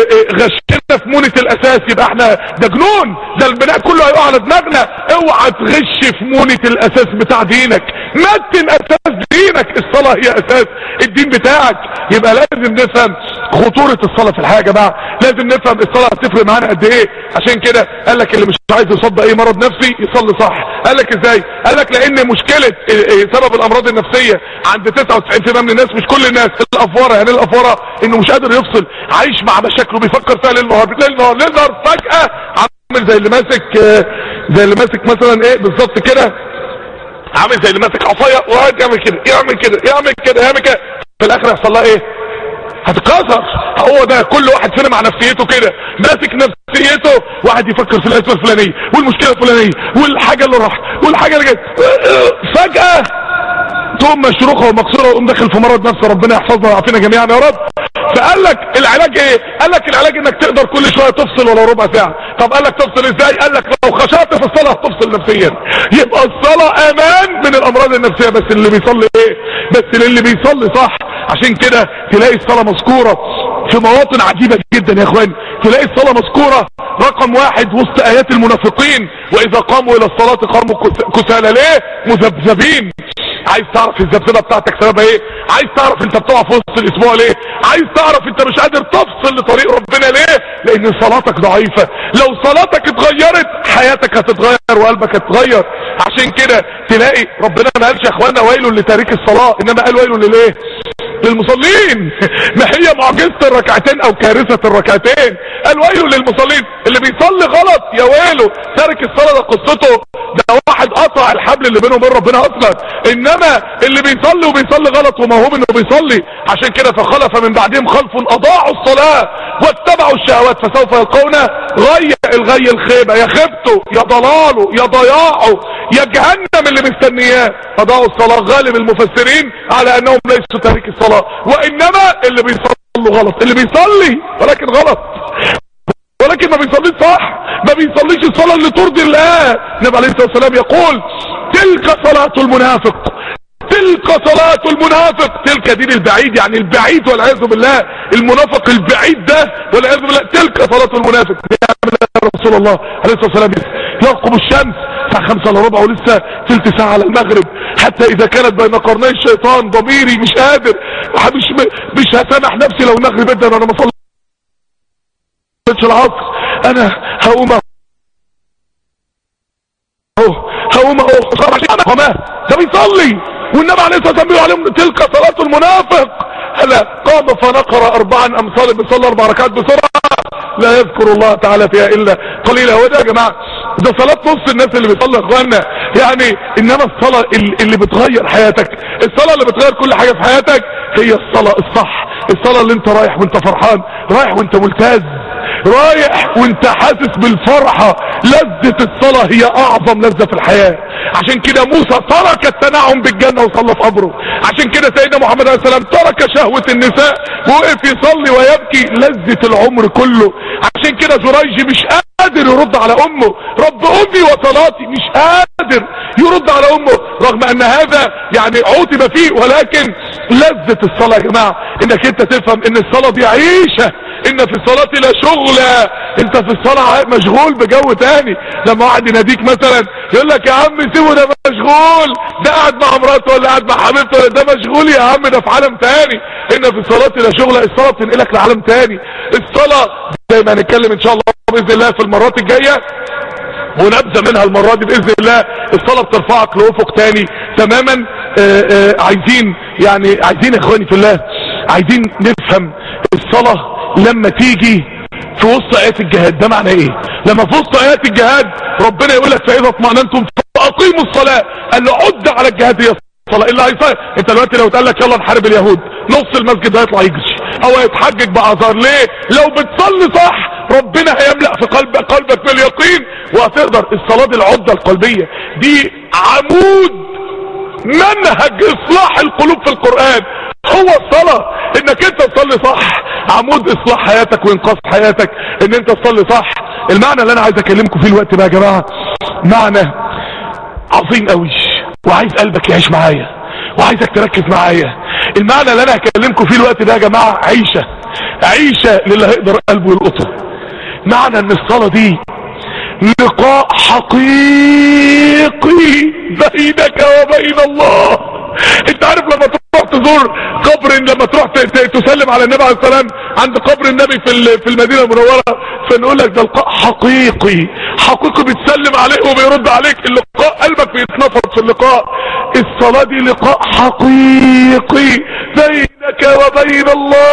غشنا في مونة الاساس يبقى احنا ده جنون ده البناء كله هيقع على دماغنا اوعى تغش في مونة الاساس بتاع دينك متن اساس دينك الصلاة هي اساس الدين بتاعك يبقى لازم نفهم خطورة الصلاة في الحياة يا جماعة لازم نفهم الصلاة هتفرق معانا قد ايه عشان كده قال لك اللي مش عايز يصاب اي مرض نفسي يصلي صح قال لك ازاي قال لك لان مشكلة سبب الامراض النفسية عند 99% من الناس مش كل الناس الافوره يعني الافوره انه مش قادر يفصل عايش مع مشاكله بيفكر فيها ليل نهار ليل نهار ليل نهار فجأة عامل زي اللي ماسك زي اللي ماسك مثلا ايه بالظبط كده عامل زي اللي ماسك عصايه وقاعد يعمل كده يعمل كده يعمل كده يعمل كده في الاخر يحصل لها ايه هتتكسر هو ده كل واحد فينا مع نفسيته كده ماسك نفسيته واحد يفكر في الازمه الفلانيه والمشكله الفلانيه والحاجه اللي راح والحاجه اللي جت فجاه تقوم مشروخه ومكسوره ويقوم داخل في مرض نفسي ربنا يحفظنا ويعافينا جميعا يا رب فقال لك العلاج ايه قال لك العلاج انك تقدر كل شويه تفصل ولو ربع ساعه طب قال لك تفصل ازاي قال لك لو خشعت في الصلاه هتفصل نفسيا يبقى الصلاه امان من الامراض النفسيه بس اللي بيصلي ايه بس اللي بيصلي صح عشان كده تلاقي الصلاه مذكوره في مواطن عجيبه جدا يا اخوان تلاقي الصلاه مذكوره رقم واحد وسط ايات المنافقين واذا قاموا الى الصلاه قاموا كسالى ليه مذبذبين عايز تعرف الذبذبه بتاعتك سببها ايه عايز تعرف انت بتقع في وسط الاسبوع ليه عايز تعرف انت مش قادر تفصل لطريق ربنا ليه لان صلاتك ضعيفة لو صلاتك اتغيرت حياتك هتتغير وقلبك هتتغير عشان كده تلاقي ربنا ما قالش يا اخوانا ويل لتارك الصلاة انما قال ويل للايه للمصلين ما هي معجزة الركعتين او كارثة الركعتين قال ويل للمصلين اللي بيصلي غلط يا ويله تارك الصلاة ده قصته ده واحد قطع الحبل اللي بينه وبين ربنا اصلا انما اللي بيصلي وبيصلي غلط وموهوب انه بيصلي عشان كده فخلف من بعدهم خلف اضاعوا الصلاة واتبعوا الشهوات فسوف يلقون غي الغي الخيبة يا خيبته يا ضلاله يا ضياعه يا جهنم اللي مستنياه اضاعوا الصلاة غالب المفسرين على انهم ليسوا تارك الصلاة وانما اللي بيصلوا غلط اللي بيصلي ولكن غلط ولكن ما بيصليش صح ما بيصليش الصلاة اللي ترضي الله النبي عليه الصلاة والسلام يقول تلك صلاة المنافق تلك صلاة المنافق تلك دين البعيد يعني البعيد والعياذ بالله المنافق البعيد ده والعياذ بالله تلك صلاة المنافق بيعمل يا رسول الله عليه الصلاة والسلام يرقب الشمس الساعة خمسة الا ربع ولسه تلت ساعة على المغرب حتى اذا كانت بين قرني الشيطان ضميري مش قادر مش مش هسامح نفسي لو المغرب جدا انا ما صليتش العصر انا هقوم اهو هقوم اهو وما ده بيصلي والنبي عليه الصلاه والسلام بيقول عليهم تلك صلاه المنافق هلا قام فنقر اربعا امثال بيصلي اربع ركعات بسرعه لا يذكر الله تعالى فيها الا قليلا هو ده يا جماعه ده صلاه نص الناس اللي بيصلي يا اخوانا يعني انما الصلاه اللي بتغير حياتك الصلاه اللي بتغير كل حاجه في حياتك هي الصلاه الصح الصلاه اللي انت رايح وانت فرحان رايح وانت ملتاز رايح وانت حاسس بالفرحة لذة الصلاة هي اعظم لذة في الحياة عشان كده موسى ترك التنعم بالجنة وصلى في قبره عشان كده سيدنا محمد عليه السلام ترك شهوة النساء ووقف يصلي ويبكي لذة العمر كله عشان كده زريج مش قادر يرد على امه رب امي وصلاتي مش قادر يرد على امه رغم ان هذا يعني عوتب فيه ولكن لذة الصلاة يا جماعة انك انت تفهم ان الصلاة دي عيشة ان في الصلاة لا شغل انت في الصلاة مشغول بجو تاني لما واحد يناديك مثلا يقول لك يا عم سيبه ده مشغول ده قاعد مع مراته ولا قاعد مع حبيبته ولا ده مشغول يا عم ده في عالم تاني ان في الصلاة لا شغلة الصلاة بتنقلك لعالم تاني الصلاة زي ما هنتكلم ان شاء الله باذن الله في المرات الجاية ونبذة منها المرة دي بإذن الله الصلاة بترفعك لأفق تاني تماما آآ آآ عايزين يعني عايزين اخواني في الله عايزين نفهم الصلاة لما تيجي في وسط آيات الجهاد ده معنى ايه لما في وسط آيات الجهاد ربنا يقول لك فإذا اطمأننتم فأقيموا الصلاة قال له عد على الجهاد هي الصلاة اللي هيصير انت دلوقتي لو اتقال لك يلا نحارب اليهود نص المسجد هيطلع يجري او هيتحجج بعذار ليه لو بتصلي صح ربنا هيملأ في قلب قلبك باليقين وهتقدر الصلاة دي العدة القلبية دي عمود منهج اصلاح القلوب في القرآن هو الصلاة انك انت تصلي صح عمود اصلاح حياتك وانقاذ حياتك ان انت تصلي صح المعنى اللي انا عايز اكلمكم فيه الوقت بقى يا جماعة معنى عظيم قوي وعايز قلبك يعيش معايا وعايزك تركز معايا المعنى اللي انا هكلمكم فيه الوقت ده يا جماعة عيشة عيشة للي هيقدر قلبه يلقطه معنى ان الصلاة دي لقاء حقيقي بينك وبين الله انت عارف لما تروح تزور قبر لما تروح تسلم على النبي عليه السلام عند قبر النبي في في المدينه المنوره فنقول لك ده لقاء حقيقي حقيقي بتسلم عليه وبيرد عليك اللقاء قلبك بيتنفض في اللقاء الصلاه دي لقاء حقيقي بينك وبين الله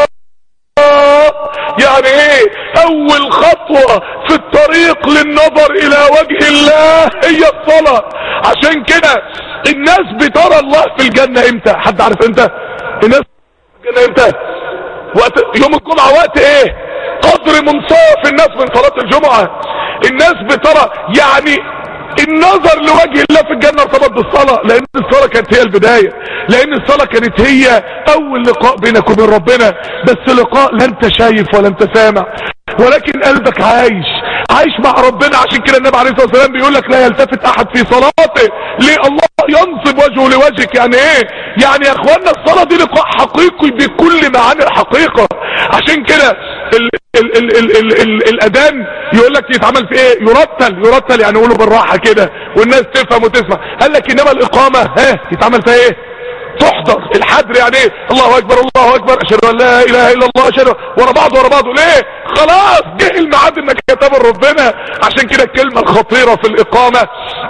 يعني ايه اول خطوة في الطريق للنظر الى وجه الله هي الصلاة عشان كده الناس بترى الله في الجنة امتى حد عارف امتى الناس في الجنة امتى وقت يوم الجمعة وقت ايه قدر منصاف الناس من صلاة الجمعة الناس بترى يعني النظر لوجه الله في الجنة ارتبط بالصلاة لان الصلاة كانت هي البداية لان الصلاة كانت هي اول لقاء بينك وبين ربنا بس لقاء لا انت شايف ولا انت سامع ولكن قلبك عايش عايش مع ربنا عشان كده النبي عليه الصلاة والسلام بيقول لك لا يلتفت احد في صلاته ليه الله ينصب وجهه لوجهك يعني ايه يعني يا اخوانا الصلاة دي لقاء حقيقي بكل معاني الحقيقة عشان كده ال ال ال ال ال ال الاذان يقول لك يتعمل في ايه يرتل يرتل يعني يقولوا بالراحة كده والناس تفهم وتسمع قال لك انما الاقامة ها يتعمل فيها ايه تحضر الحدر يعني ايه الله اكبر الله اكبر اشهد ان لا اله الا الله اشهد ورا بعض ورا بعض ليه خلاص جه الميعاد انك تقابل ربنا عشان كده الكلمة الخطيرة في الاقامة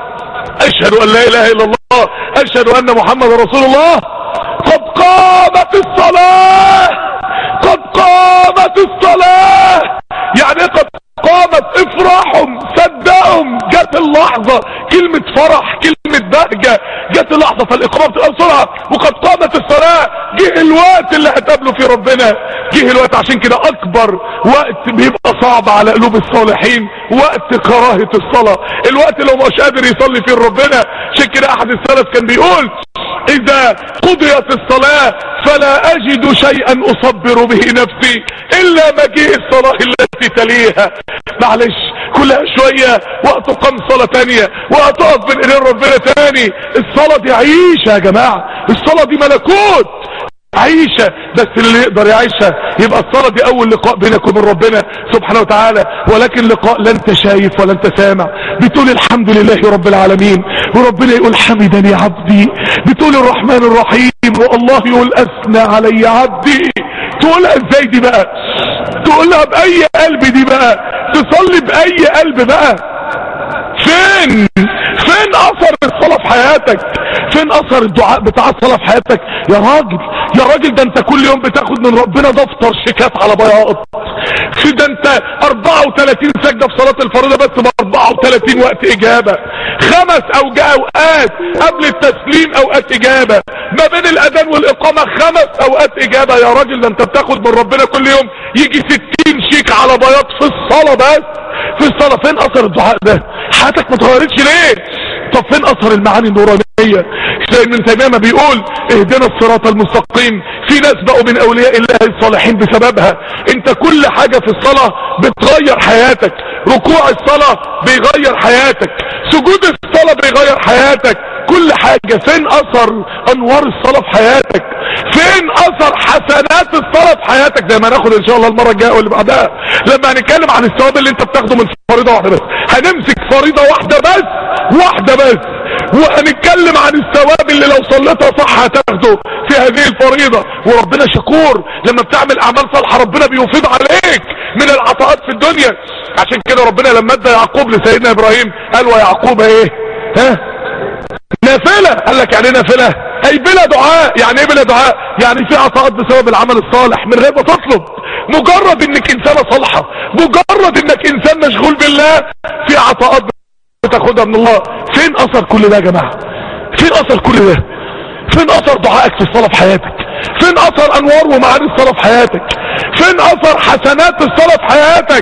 اشهد ان لا اله الا الله اشهد ان محمد رسول الله قد قامت الصلاة قد قامت الصلاة يعني ايه قد قامت افرحهم صدقهم جت اللحظة كلمة فرح كلمة بهجة جت اللحظة فالاقامة بتبقى بسرعة وقد قامت الصلاة جه الوقت اللي هتقابله فيه ربنا جه الوقت عشان كده اكبر وقت بيبقى صعب على قلوب الصالحين وقت كراهة الصلاة الوقت لو مش قادر يصلي فيه ربنا عشان كده احد السلف كان بيقول اذا قضيت الصلاة فلا اجد شيئا اصبر به نفسي الا مجيء الصلاة التي تليها معلش كلها شوية وقت قم صلاة تانية وقت اقف بين ايدين ربنا تاني الصلاة دي عيشة يا جماعة الصلاة دي ملكوت عيشة بس اللي يقدر يعيشها يبقى الصلاة دي اول لقاء بينك وبين ربنا سبحانه وتعالى ولكن لقاء لا انت شايف ولا انت سامع بتقول الحمد لله رب العالمين وربنا يقول حمدني عبدي بتقول الرحمن الرحيم والله يقول اثنى علي عبدي تقولها ازاي دي بقى تقولها باي قلب دي بقى تصلي باي قلب بقى فين فين اثر الصلاة في حياتك فين اثر الدعاء بتاع الصلاة في حياتك يا راجل يا راجل ده انت كل يوم بتاخد من ربنا دفتر شيكات على بياض في ده انت 34 سجدة في صلاة الفريضة بس ب 34 وقت اجابة خمس اوجاء اوقات قبل التسليم اوقات اجابة ما بين الاذان والاقامة خمس اوقات اجابة يا راجل ده انت بتاخد من ربنا كل يوم يجي 60 شيك على بياض في الصلاة بس في الصلاة فين اثر الدعاء ده حياتك ما اتغيرتش ليه طب فين اثر المعاني النورانية زي ابن تيمية ما بيقول اهدنا الصراط المستقيم في ناس بقوا من اولياء الله الصالحين بسببها انت كل حاجة في الصلاة بتغير حياتك ركوع الصلاة بيغير حياتك سجود الصلاة بيغير حياتك كل حاجة فين اثر انوار الصلاة في حياتك فين فين اثر حسنات الصلاة في حياتك زي ما ناخد ان شاء الله المرة الجاية واللي بعدها لما هنتكلم عن الثواب اللي انت بتاخده من فريضة واحدة بس هنمسك فريضة واحدة بس واحدة بس وهنتكلم عن الثواب اللي لو صليتها صح هتاخده في هذه الفريضة وربنا شكور لما بتعمل اعمال صالحة ربنا بيفيض عليك من العطاءات في الدنيا عشان كده ربنا لما ادى يعقوب لسيدنا ابراهيم قال ويعقوب ايه ها نافلة قال لك يعني نافلة اي بلا دعاء يعني ايه بلا دعاء يعني في عطاءات بسبب العمل الصالح من غير ما تطلب مجرد انك انسانة صالحة مجرد انك انسان مشغول بالله في عطاءات بتاخدها من الله فين اثر كل ده يا جماعة فين اثر كل ده فين اثر دعائك في الصلاة في حياتك فين اثر انوار ومعاني الصلاة في حياتك فين اثر حسنات الصلاة في حياتك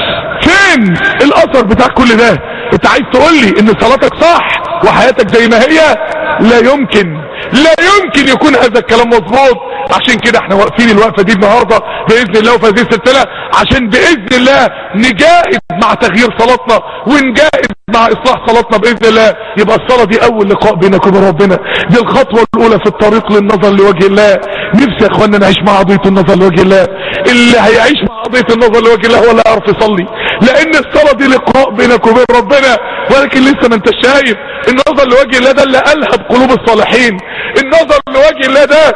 فين الاثر بتاع كل ده انت عايز تقول لي ان صلاتك صح وحياتك زي ما هي لا يمكن لا يمكن يكون هذا الكلام مظبوط عشان كده احنا واقفين الوقفه دي النهارده باذن الله وفي هذه السلسله عشان باذن الله نجاهد مع تغيير صلاتنا ونجاهد مع اصلاح صلاتنا باذن الله يبقى الصلاه دي اول لقاء بينك وبين ربنا دي الخطوه الاولى في الطريق للنظر لوجه الله نفسي يا اخوانا نعيش مع قضيه النظر لوجه الله اللي هيعيش مع قضيه النظر لوجه الله ولا يعرف يصلي لان الصلاه دي لقاء بينك وبين ربنا ولكن لسه ما انت شايف النظر لوجه الله ده اللي الهب قلوب الصالحين النظر لوجه الله ده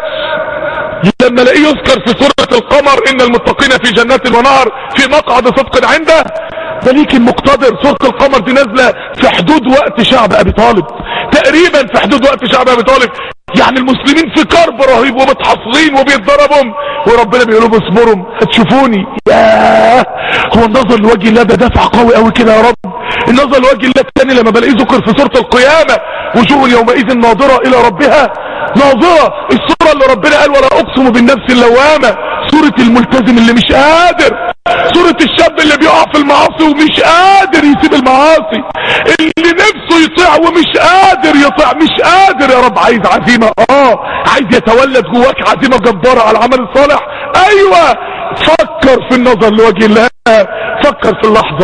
لما الاقيه يذكر في سورة القمر ان المتقين في جنات ونهر في مقعد صدق عنده ده ليك المقتدر سورة القمر دي نازلة في حدود وقت شعب ابي طالب تقريبا في حدود وقت شعب ابي طالب يعني المسلمين في كرب رهيب ومتحصرين وبيتضربهم وربنا بيقول لهم اصبروا هتشوفوني ياه هو النظر لوجه الله ده دافع قوي قوي كده يا رب النظر لوجه الله الثاني لما بلاقيه ذكر في سورة القيامة وجوه يومئذ ناظرة الى ربها ناظرة الصورة اللي ربنا قال ولا اقسم بالنفس اللوامة صورة الملتزم اللي مش قادر صورة الشاب اللي بيقع في المعاصي ومش قادر يسيب المعاصي اللي نفسه يطيع ومش قادر يطيع مش قادر يا رب عايز عزيمة اه عايز يتولد جواك عزيمة جبارة على العمل الصالح ايوه فكر في النظر لوجه الله فكر في اللحظة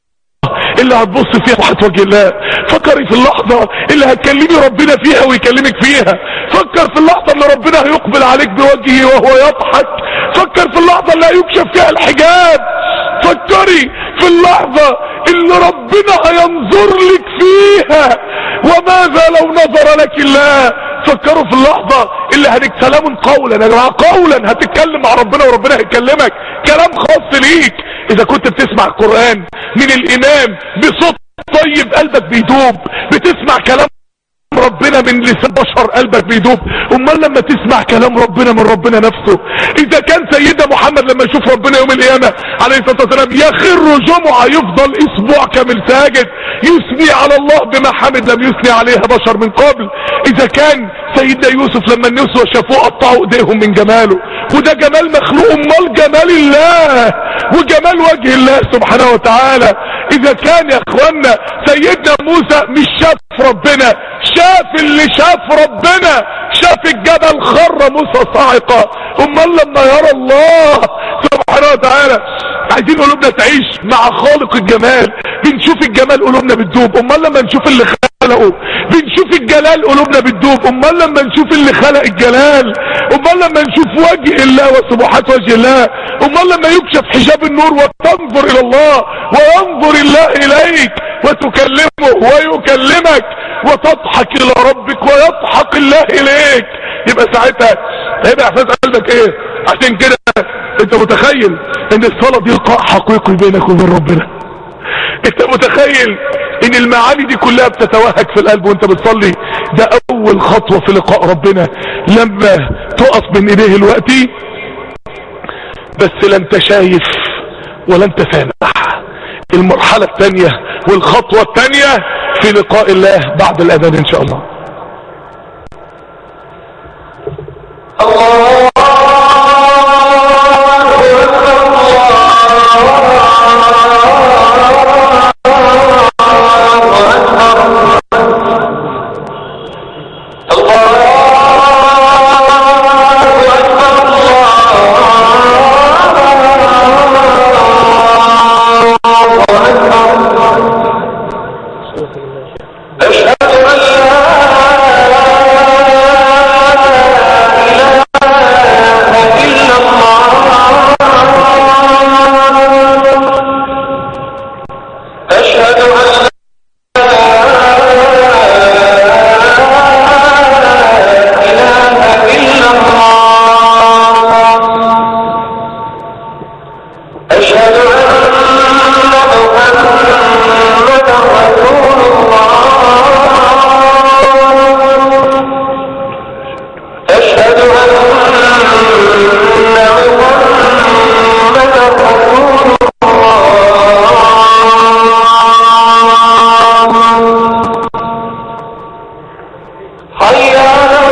اللي هتبص فيها تحت وجه الله فكري في اللحظة اللي هتكلمي ربنا فيها ويكلمك فيها فكر في اللحظة اللي ربنا هيقبل عليك بوجهه وهو يضحك فكر في اللحظة اللي هيكشف فيها الحجاب فكري في اللحظة اللي ربنا هينظر لك فيها وماذا لو نظر لك الله فكروا في اللحظة اللي هنتكلم قولا يا جماعة قولا هتتكلم مع ربنا وربنا هيكلمك كلام خاص ليك اذا كنت بتسمع القرآن من الامام بصوت طيب قلبك بيدوب بتسمع كلام ربنا من لسان بشر قلبك بيدوب امال لما تسمع كلام ربنا من ربنا نفسه اذا كان سيدنا محمد لما يشوف ربنا يوم القيامة عليه الصلاة والسلام يخر جمعة يفضل اسبوع كامل ساجد يثني على الله بما حمد لم يثني عليها بشر من قبل اذا كان سيدنا يوسف لما النسوة شافوه قطعوا ايديهم من جماله وده جمال مخلوق امال جمال الله وجمال وجه الله سبحانه وتعالى اذا كان يا اخوانا سيدنا موسى مش شاف ربنا شاف اللي شاف ربنا شاف الجبل خر موسى صاعقة امال لما يرى الله سبحانه وتعالى عايزين قلوبنا تعيش مع خالق الجمال بنشوف الجمال قلوبنا بتدوب امال لما نشوف اللي خلقه بنشوف الجلال قلوبنا بتدوب امال لما نشوف اللي خلق الجلال امال لما نشوف وجه الله وسبحات وجه الله امال لما يكشف حجاب النور وتنظر الى الله وينظر الله اليك وتكلمه ويكلمك وتضحك الى ربك ويضحك الله اليك يبقى ساعتها هيبقى احساس قلبك ايه عشان كده انت متخيل ان الصلاة دي لقاء حقيقي بينك وبين ربنا انت متخيل ان المعاني دي كلها بتتوهج في القلب وانت بتصلي ده اول خطوة في لقاء ربنا لما تقف بين ايديه الوقتي بس لا انت شايف ولا انت سامع المرحلة الثانية والخطوة الثانية في لقاء الله بعد الاذان ان شاء الله الله أشهد أن لا إله حي على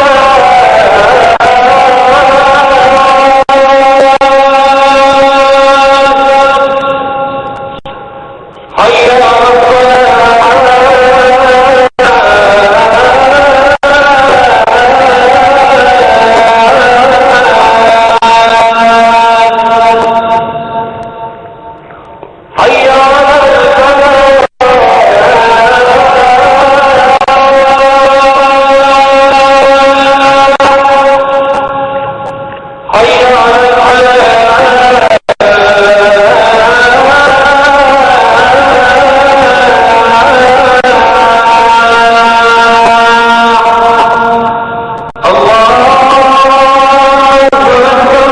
الصلاة حي على الصلاة حي على الفلاح حي على الفلاح الله أكبر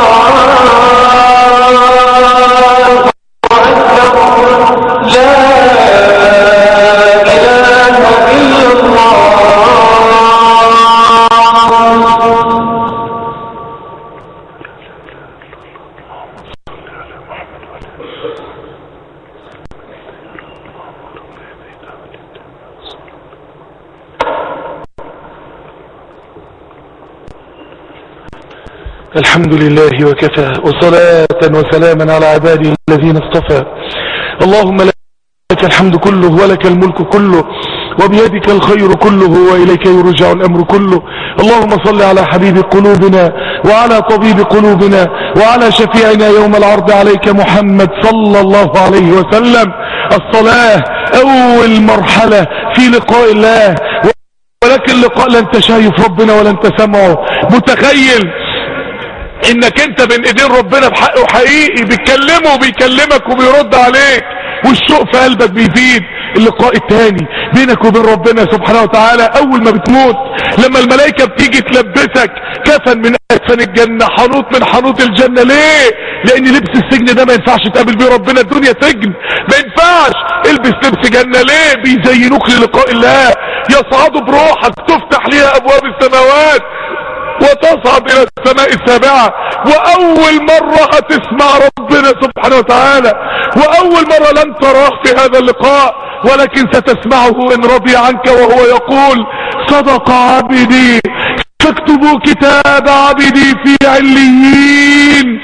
الله لا إله إلا الله الحمد لله وكفى وصلاة وسلاما على عباده الذين اصطفى اللهم لك الحمد كله ولك الملك كله وبيدك الخير كله وإليك يرجع الأمر كله اللهم صل على حبيب قلوبنا وعلى طبيب قلوبنا وعلى شفيعنا يوم العرض عليك محمد صلى الله عليه وسلم الصلاة أول مرحلة في لقاء الله ولكن لقاء لا انت شايف ربنا ولا انت سمعه متخيل انك انت بين ايدين ربنا بحقه حقيقي بيتكلمه وبيكلمك وبيرد عليك والشوق في قلبك بيزيد اللقاء التاني بينك وبين ربنا سبحانه وتعالى اول ما بتموت لما الملائكة بتيجي تلبسك كفن من اكفن الجنة حنوط من حنوط الجنة ليه لان لبس السجن ده ما ينفعش تقابل بيه ربنا الدنيا سجن ما ينفعش البس لبس جنة ليه بيزينوك للقاء الله يصعدوا بروحك تفتح ليها ابواب السماوات وتصعد الى السماء السابعة واول مرة هتسمع ربنا سبحانه وتعالى واول مرة لن تراه في هذا اللقاء ولكن ستسمعه ان رضي عنك وهو يقول صدق عبدي فاكتبوا كتاب عبدي في عليين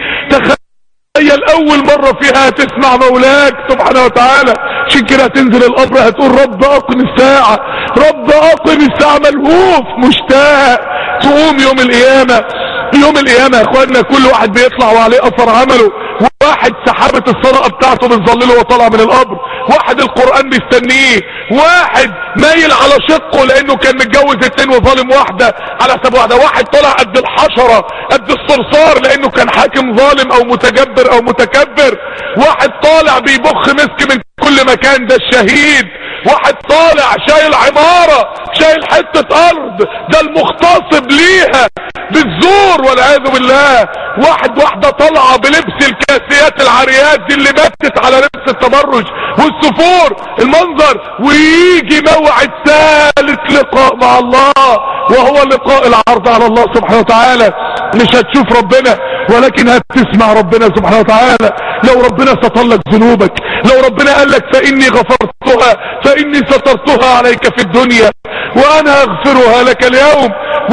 تخيل اول مرة فيها هتسمع مولاك سبحانه وتعالى عشان كده هتنزل القبر هتقول رب اقم الساعة رب اقم الساعة ملهوف مشتاق تقوم يوم القيامة يوم القيامة يا اخوانا كل واحد بيطلع وعليه اثر عمله واحد سحابة الصدقة بتاعته بتظلله وطالع من القبر واحد القرآن بيستنيه واحد مايل على شقه لانه كان متجوز اتنين وظالم واحدة على حساب واحدة واحد طلع قد الحشرة قد الصرصار لانه كان حاكم ظالم او متجبر او متكبر واحد طالع بيبخ مسك من كل مكان ده الشهيد واحد طالع شايل عمارة شايل حتة ارض ده المغتصب ليها بالزور والعياذ بالله واحد واحدة طالعة بلبس الكاسيات العريات دي اللي ماتت على لبس التبرج والسفور المنظر ويجي موعد ثالث لقاء مع الله وهو لقاء العرض على الله سبحانه وتعالى مش هتشوف ربنا ولكن هتسمع ربنا سبحانه وتعالى لو ربنا ستر لك ذنوبك لو ربنا قال لك فاني غفرتها فاني سترتها عليك في الدنيا وانا اغفرها لك اليوم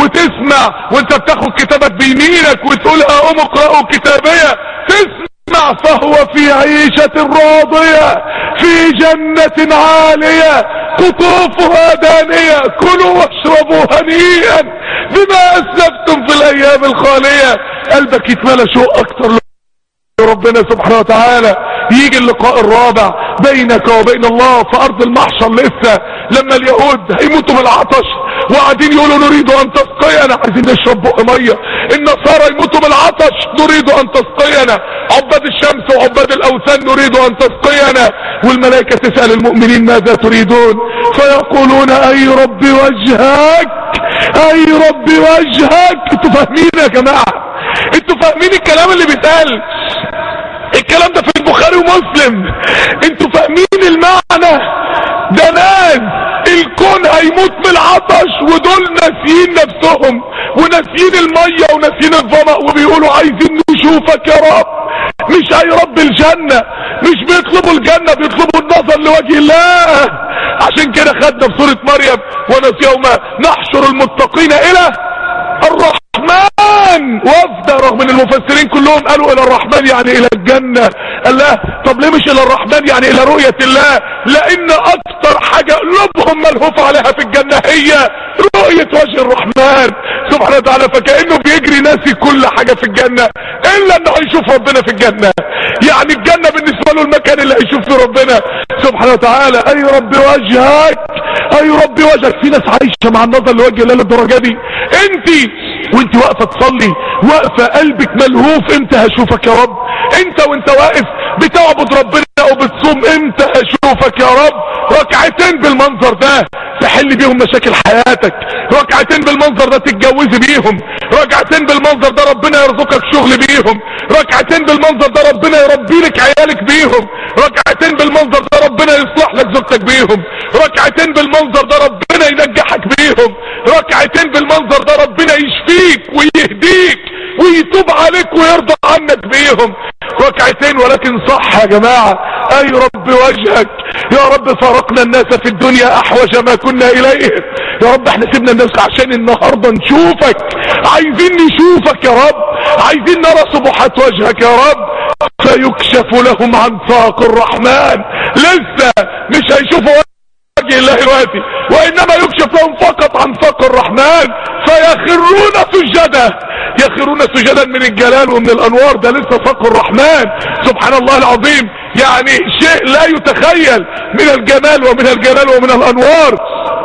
وتسمع وانت بتاخد كتابك بيمينك وتقول اقوم اقرأوا كتابية تسمع فهو في عيشة راضية في جنة عالية قطوفها دانية كلوا واشربوا هنيئا بما اسلفتم في الايام الخالية قلبك يتملى شوق اكتر ربنا سبحانه وتعالى يجي اللقاء الرابع بينك وبين الله في ارض المحشر لسه لما اليهود هيموتوا بالعطش وقاعدين يقولوا نريد ان تسقينا عايزين نشرب بق ميه النصارى يموتوا بالعطش نريد ان تسقينا عباد الشمس وعباد الاوثان نريد ان تسقينا والملائكه تسال المؤمنين ماذا تريدون فيقولون اي رب وجهك اي رب وجهك انتوا فاهمين يا جماعه انتوا فاهمين الكلام اللي بيتقال الكلام ده في البخاري ومسلم انتوا فاهمين المعنى ده ناس الكون هيموت من العطش ودول ناسيين نفسهم وناسيين المية وناسيين الظمأ وبيقولوا عايزين نشوفك يا رب مش اي رب الجنة مش بيطلبوا الجنة بيطلبوا النظر لوجه الله عشان كده خدنا في سورة مريم ونس يوم نحشر المتقين الى الرحمن وفد رغم ان المفسرين كلهم قالوا الى الرحمن يعني الى الجنة قال لا طب ليه مش الى الرحمن يعني الى رؤية الله لان اكتر حاجة قلوبهم ملهوف عليها في الجنة هي رؤية وجه الرحمن سبحانه وتعالى فكأنه بيجري ناسي كل حاجة في الجنة الا انه هيشوف ربنا في الجنة يعني الجنة بالنسبة له المكان اللي هيشوف فيه ربنا سبحانه وتعالى اي رب وجهك اي رب وجهك في ناس عايشة مع النظر لوجه الله للدرجة دي انت وانت واقفة تصلي واقفة قلبك ملهوف امتى هشوفك يا رب انت وانت واقف بتعبد ربنا وبتصوم امتى هشوفك يا رب ركعتين بالمنظر ده تحل بيهم مشاكل حياتك ركعتين بالمنظر ده تتجوزي بيهم ركعتين بالمنظر ده ربنا يرزقك شغل بيهم ركعتين بالمنظر ده ربنا يربي لك عيالك بيهم ركعتين بالمنظر ده ربنا يصلح لك زوجتك بيهم ركعتين بالمنظر ده ربنا ينجحك بيهم ركعتين بالمنظر ده ربنا يشفيك ويهديك ويتوب عليك ويرضى عنك بيهم ركعتين ولكن صح يا جماعة اي رب وجهك يا رب فرقنا الناس في الدنيا احوج ما كنا اليه يا رب احنا سيبنا الناس عشان النهاردة نشوفك عايزين نشوفك يا رب عايزين نرى صبحات وجهك يا رب فيكشف لهم عن ساق الرحمن لسه مش هيشوفوا وجه الله دلوقتي وانما يكشف لهم فقط عن ساق الرحمن فيخرون سجدا يخرون سجدا من الجلال ومن الانوار ده لسه ساق الرحمن سبحان الله العظيم يعني شيء لا يتخيل من الجمال ومن الجلال ومن الانوار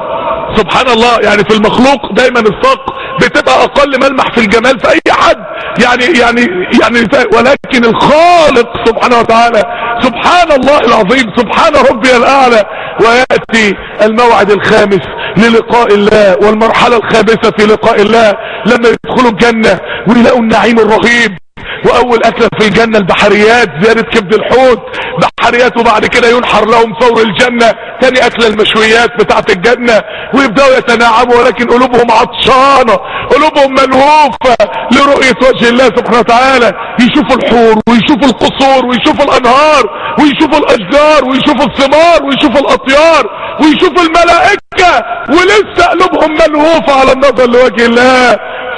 سبحان الله يعني في المخلوق دايما الساق بتبقى اقل ملمح في الجمال في اي حد يعني يعني يعني ولكن الخالق سبحانه وتعالى سبحان الله العظيم سبحان ربي الاعلى ويأتي الموعد الخامس للقاء الله والمرحلة الخامسة في لقاء الله لما يدخلوا الجنة ويلاقوا النعيم الرهيب واول اكلة في الجنة البحريات زيادة كبد الحوت بحريات وبعد كده ينحر لهم ثور الجنة تاني اكلة المشويات بتاعت الجنة ويبدأوا يتناعموا ولكن قلوبهم عطشانة قلوبهم ملهوفة لرؤية وجه الله سبحانه وتعالى يشوفوا الحور ويشوفوا القصور ويشوفوا الانهار ويشوفوا الاشجار ويشوفوا الثمار ويشوفوا الاطيار ويشوفوا الملائكة ولسه قلوبهم ملهوفة على النظر لوجه الله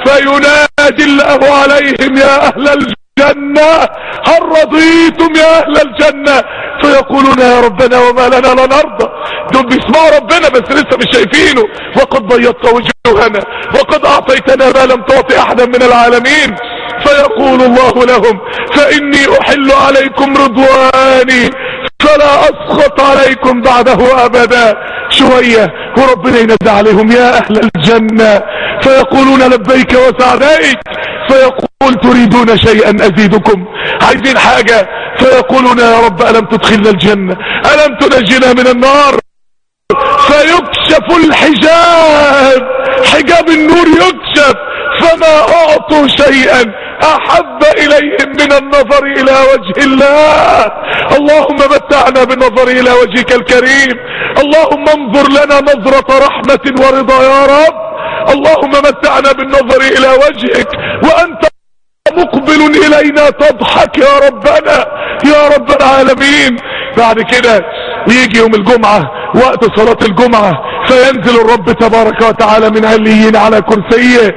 فينادي الله عليهم يا اهل الجنة هل رضيتم يا اهل الجنة فيقولون يا ربنا وما لنا لا نرضى دول بيسمعوا ربنا بس لسه مش شايفينه وقد بيضت وجوهنا وقد اعطيتنا ما لم تعطي احدا من العالمين فيقول الله لهم فاني احل عليكم رضواني فلا اسخط عليكم بعده ابدا شوية وربنا ينزع عليهم يا اهل الجنة فيقولون لبيك وسعديك فيقول تريدون شيئا ازيدكم عايزين حاجة فيقولون يا رب الم تدخلنا الجنة الم تنجنا من النار فيكشف الحجاب حجاب النور يكشف فما اعطوا شيئا احب اليهم من النظر الى وجه الله اللهم متعنا بالنظر الى وجهك الكريم اللهم انظر لنا نظرة رحمة ورضا يا رب اللهم متعنا بالنظر الى وجهك وانت مقبل الينا تضحك يا ربنا يا رب العالمين بعد كده يجي يوم الجمعة وقت صلاة الجمعة فينزل الرب تبارك وتعالى من عليين على كرسيه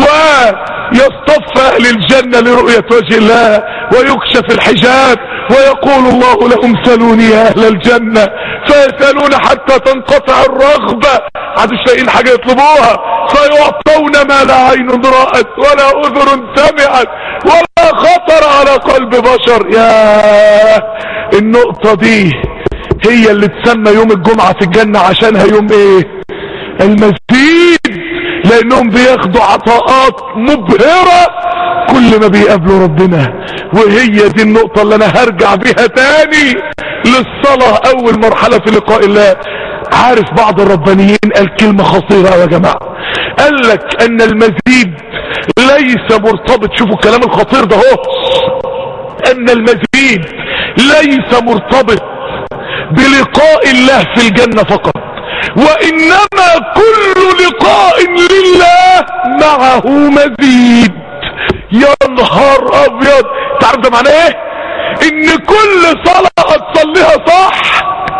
ويصطف اهل الجنة لرؤية وجه الله ويكشف الحجاب ويقول الله لهم سلوني يا اهل الجنة فيسألون حتى تنقطع الرغبة عادش لاقيين حاجة يطلبوها فيعطون ما لا عين رأت ولا اذن سمعت ولا خطر على قلب بشر يا النقطة دي هي اللي تسمى يوم الجمعة في الجنة عشانها يوم ايه المزيد لانهم بياخدوا عطاءات مبهرة كل ما بيقابلوا ربنا وهي دي النقطة اللي انا هرجع بيها تاني للصلاة اول مرحلة في لقاء الله عارف بعض الربانيين قال كلمة خطيرة يا جماعة قال لك ان المزيد ليس مرتبط شوفوا الكلام الخطير ده هو ان المزيد ليس مرتبط بلقاء الله في الجنة فقط وانما كل لقاء لله معه مزيد يا نهار ابيض تعرف ده معناه ايه ان كل صلاة هتصليها صح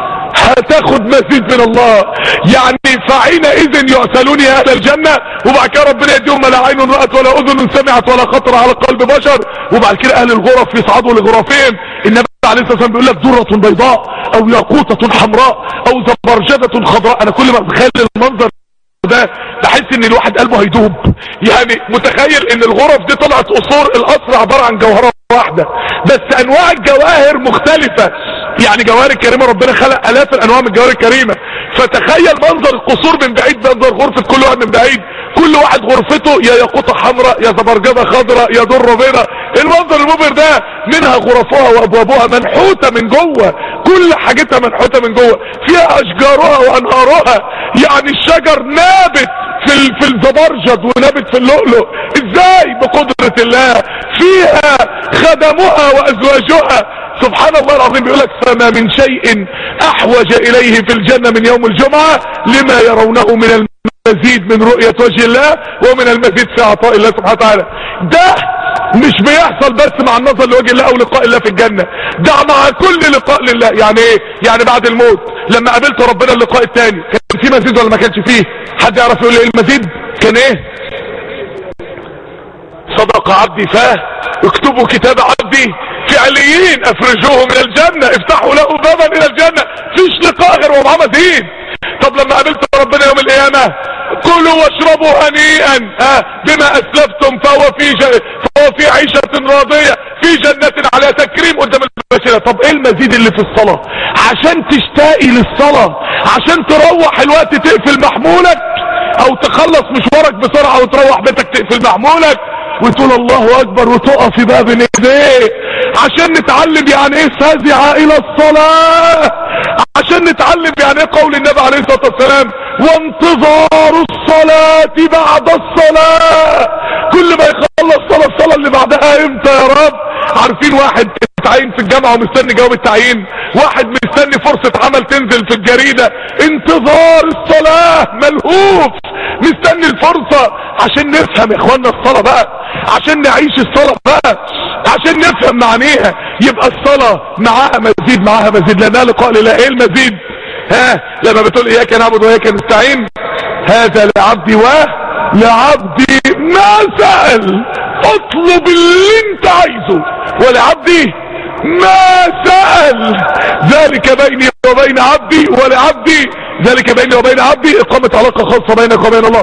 هتاخد مزيد من الله يعني فحينئذ يعسلون يا اهل الجنة وبعد كده ربنا يديهم ما لا عين رأت ولا اذن سمعت ولا خطر على قلب بشر وبعد كده اهل الغرف يصعدوا لغرفهم النبي عليه الصلاة والسلام بيقول لك درة بيضاء او ياقوتة حمراء او زبرجدة خضراء انا كل ما بتخيل المنظر ده بحس ان الواحد قلبه هيدوب يعني متخيل ان الغرف دي طلعت قصور القصر عبارة عن جوهرة واحدة بس انواع الجواهر مختلفة يعني جواهر الكريمة ربنا خلق الاف الانواع من الجواهر الكريمة فتخيل منظر القصور من بعيد منظر غرفة كل واحد من بعيد كل واحد غرفته يا ياقوتة حمراء يا زبرجدة خضراء يا در بيضاء المنظر المبهر ده منها غرفها وابوابها منحوتة من جوه كل حاجتها منحوتة من جوه فيها اشجارها وانهارها يعني الشجر نابت في ال- في الزبرجد ونابت في اللؤلؤ ازاي بقدرة الله فيها خدمها وازواجها سبحان الله العظيم بيقول لك فما من شيء احوج اليه في الجنة من يوم الجمعة لما يرونه من المزيد من رؤية وجه الله ومن المزيد في عطاء الله سبحانه وتعالى ده مش بيحصل بس مع النظر لوجه الله او لقاء الله في الجنة ده مع كل لقاء لله يعني ايه يعني بعد الموت لما قابلت ربنا اللقاء التاني كان في مزيد ولا ما كانش فيه حد يعرف يقول لي ايه المزيد كان ايه صدق عبدي فاه اكتبوا كتاب عبدي فعليين افرجوه من الجنة افتحوا له بابا الى الجنة فيش لقاء غير ومعاه مزيد طب لما قابلت ربنا يوم القيامة كلوا واشربوا هنيئا ها بما اسلفتم فهو في ج... فهو في عيشة راضية في جنة على تكريم قدام البشرة طب ايه المزيد اللي في الصلاة عشان تشتاقي للصلاة عشان تروح الوقت تقفل محمولك او تخلص مشوارك بسرعة وتروح بيتك تقفل محمولك وتقول الله اكبر وتقف بقى بين ايديه عشان نتعلم يعني ايه فزع الى الصلاة عشان نتعلم يعني ايه قول النبي عليه الصلاة والسلام وانتظار الصلاة بعد الصلاة كل ما يخلص صلاة الصلاة اللي بعدها امتى يا رب عارفين واحد اتعين في الجامعة ومستني جواب التعيين واحد مستني فرصة عمل تنزل في الجريدة انتظار الصلاة ملهوف مستني الفرصة عشان نفهم يا اخوانا الصلاة بقى عشان نعيش الصلاة بقى عشان نفهم معانيها يبقى الصلاة معاها مزيد معاها مزيد لانها لقاء لله ايه المزيد ها لما بتقول اياك نعبد واياك نستعين هذا لعبدي و لعبدي ما سأل اطلب اللي انت عايزه ولعبدي ما سأل ذلك بيني وبين عبدي ولعبدي ذلك بيني وبين عبدي اقامة علاقة خاصة بينك وبين الله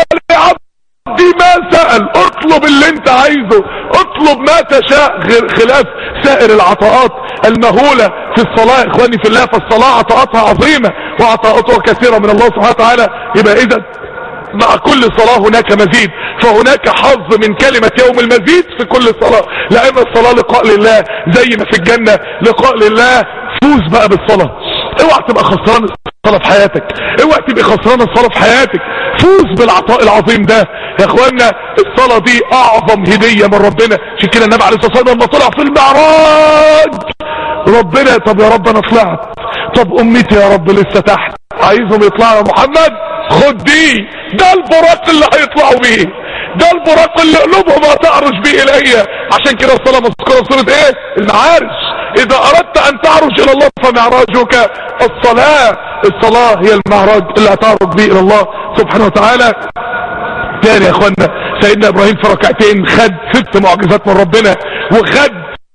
ولعبدي ما سأل اطلب اللي انت عايزه اطلب ما تشاء غير خلاف سائر العطاءات المهولة في الصلاة اخواني في الله فالصلاة عطاءاتها عظيمة وعطاءاتها كثيرة من الله سبحانه وتعالى يبقى اذا مع كل صلاة هناك مزيد فهناك حظ من كلمة يوم المزيد في كل صلاة لان الصلاة لقاء لله زي ما في الجنة لقاء لله فوز بقى بالصلاة اوعى تبقى خسران الصلاة في حياتك اوعى تبقى خسران الصلاة في حياتك فوز بالعطاء العظيم ده يا اخوانا الصلاة دي اعظم هدية من ربنا عشان كده النبي عليه الصلاة والسلام لما طلع في المعراج ربنا طب يا رب انا طلعت طب امتي يا رب لسه تحت عايزهم يطلعوا يا محمد خد دي ده البراق اللي هيطلعوا بيه ده البراق اللي قلوبهم هتعرج بيه الي عشان كده الصلاة مذكورة في سورة ايه المعارج اذا اردت ان تعرج الى الله فمعراجك الصلاة الصلاة هي المعراج اللي هتعرج بيه الى الله سبحانه وتعالى تاني يا اخوانا سيدنا ابراهيم في ركعتين خد ست معجزات من ربنا وخد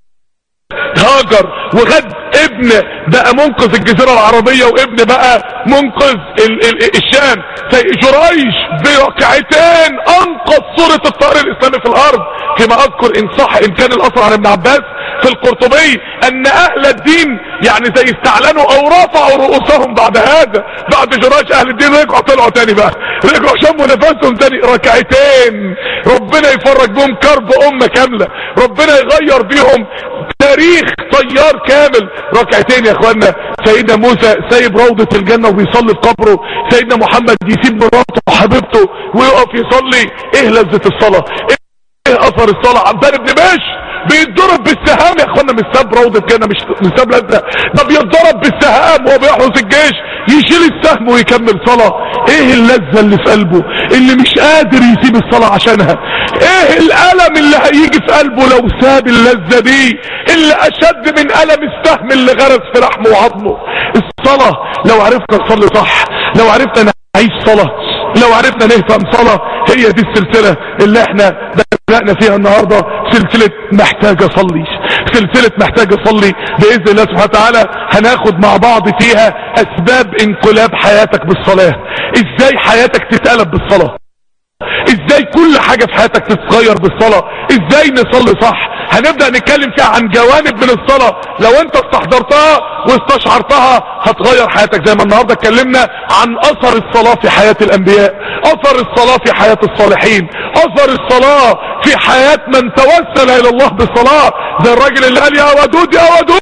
هاجر وخد ابن بقى منقذ الجزيرة العربية وابن بقى منقذ ال ال الشام جريش بركعتين انقذ صورة الطائر الاسلامي في الارض كما اذكر ان صح ان كان الاثر عن ابن عباس في القرطبي ان اهل الدين يعني زي استعلنوا او رفعوا رؤوسهم بعد هذا بعد جراج اهل الدين رجعوا طلعوا تاني بقى رجعوا شموا نفسهم تاني ركعتين ربنا يفرج بهم كرب امة كاملة ربنا يغير بيهم تاريخ طيار كامل ركعتين يا اخوانا سيدنا موسى سايب روضة الجنة وبيصلي في قبره سيدنا محمد يسيب مراته وحبيبته ويقف يصلي ايه لذة الصلاة ايه اثر الصلاة عبدان بن بشر بيتضرب بالسهام يا اخوانا مش ساب روضة جنة مش مش ساب لذة ده بيتضرب بالسهام وهو بيحرس الجيش يشيل السهم ويكمل صلاة ايه اللذة اللي في قلبه اللي مش قادر يسيب الصلاة عشانها ايه الالم اللي هيجي في قلبه لو ساب اللذة دي اللي اشد من الم السهم اللي غرس في لحمه وعظمه الصلاة لو عرفنا نصلي صح لو عرفنا نعيش صلاة لو عرفنا نهتم صلاة هي دي السلسلة اللي احنا بدأنا فيها النهاردة سلسلة محتاج اصلي سلسلة محتاج اصلي باذن الله سبحانه وتعالى هناخد مع بعض فيها اسباب انقلاب حياتك بالصلاة ازاي حياتك تتقلب بالصلاة ازاي كل حاجة في حياتك تتغير بالصلاة ازاي نصلي صح هنبدأ نتكلم فيها عن جوانب من الصلاة لو انت استحضرتها واستشعرتها هتغير حياتك زي ما النهاردة اتكلمنا عن اثر الصلاة في حياة الانبياء اثر الصلاة في حياة الصالحين اثر الصلاة في حياة من توسل الى الله بالصلاة زي الراجل اللي قال يا ودود يا ودود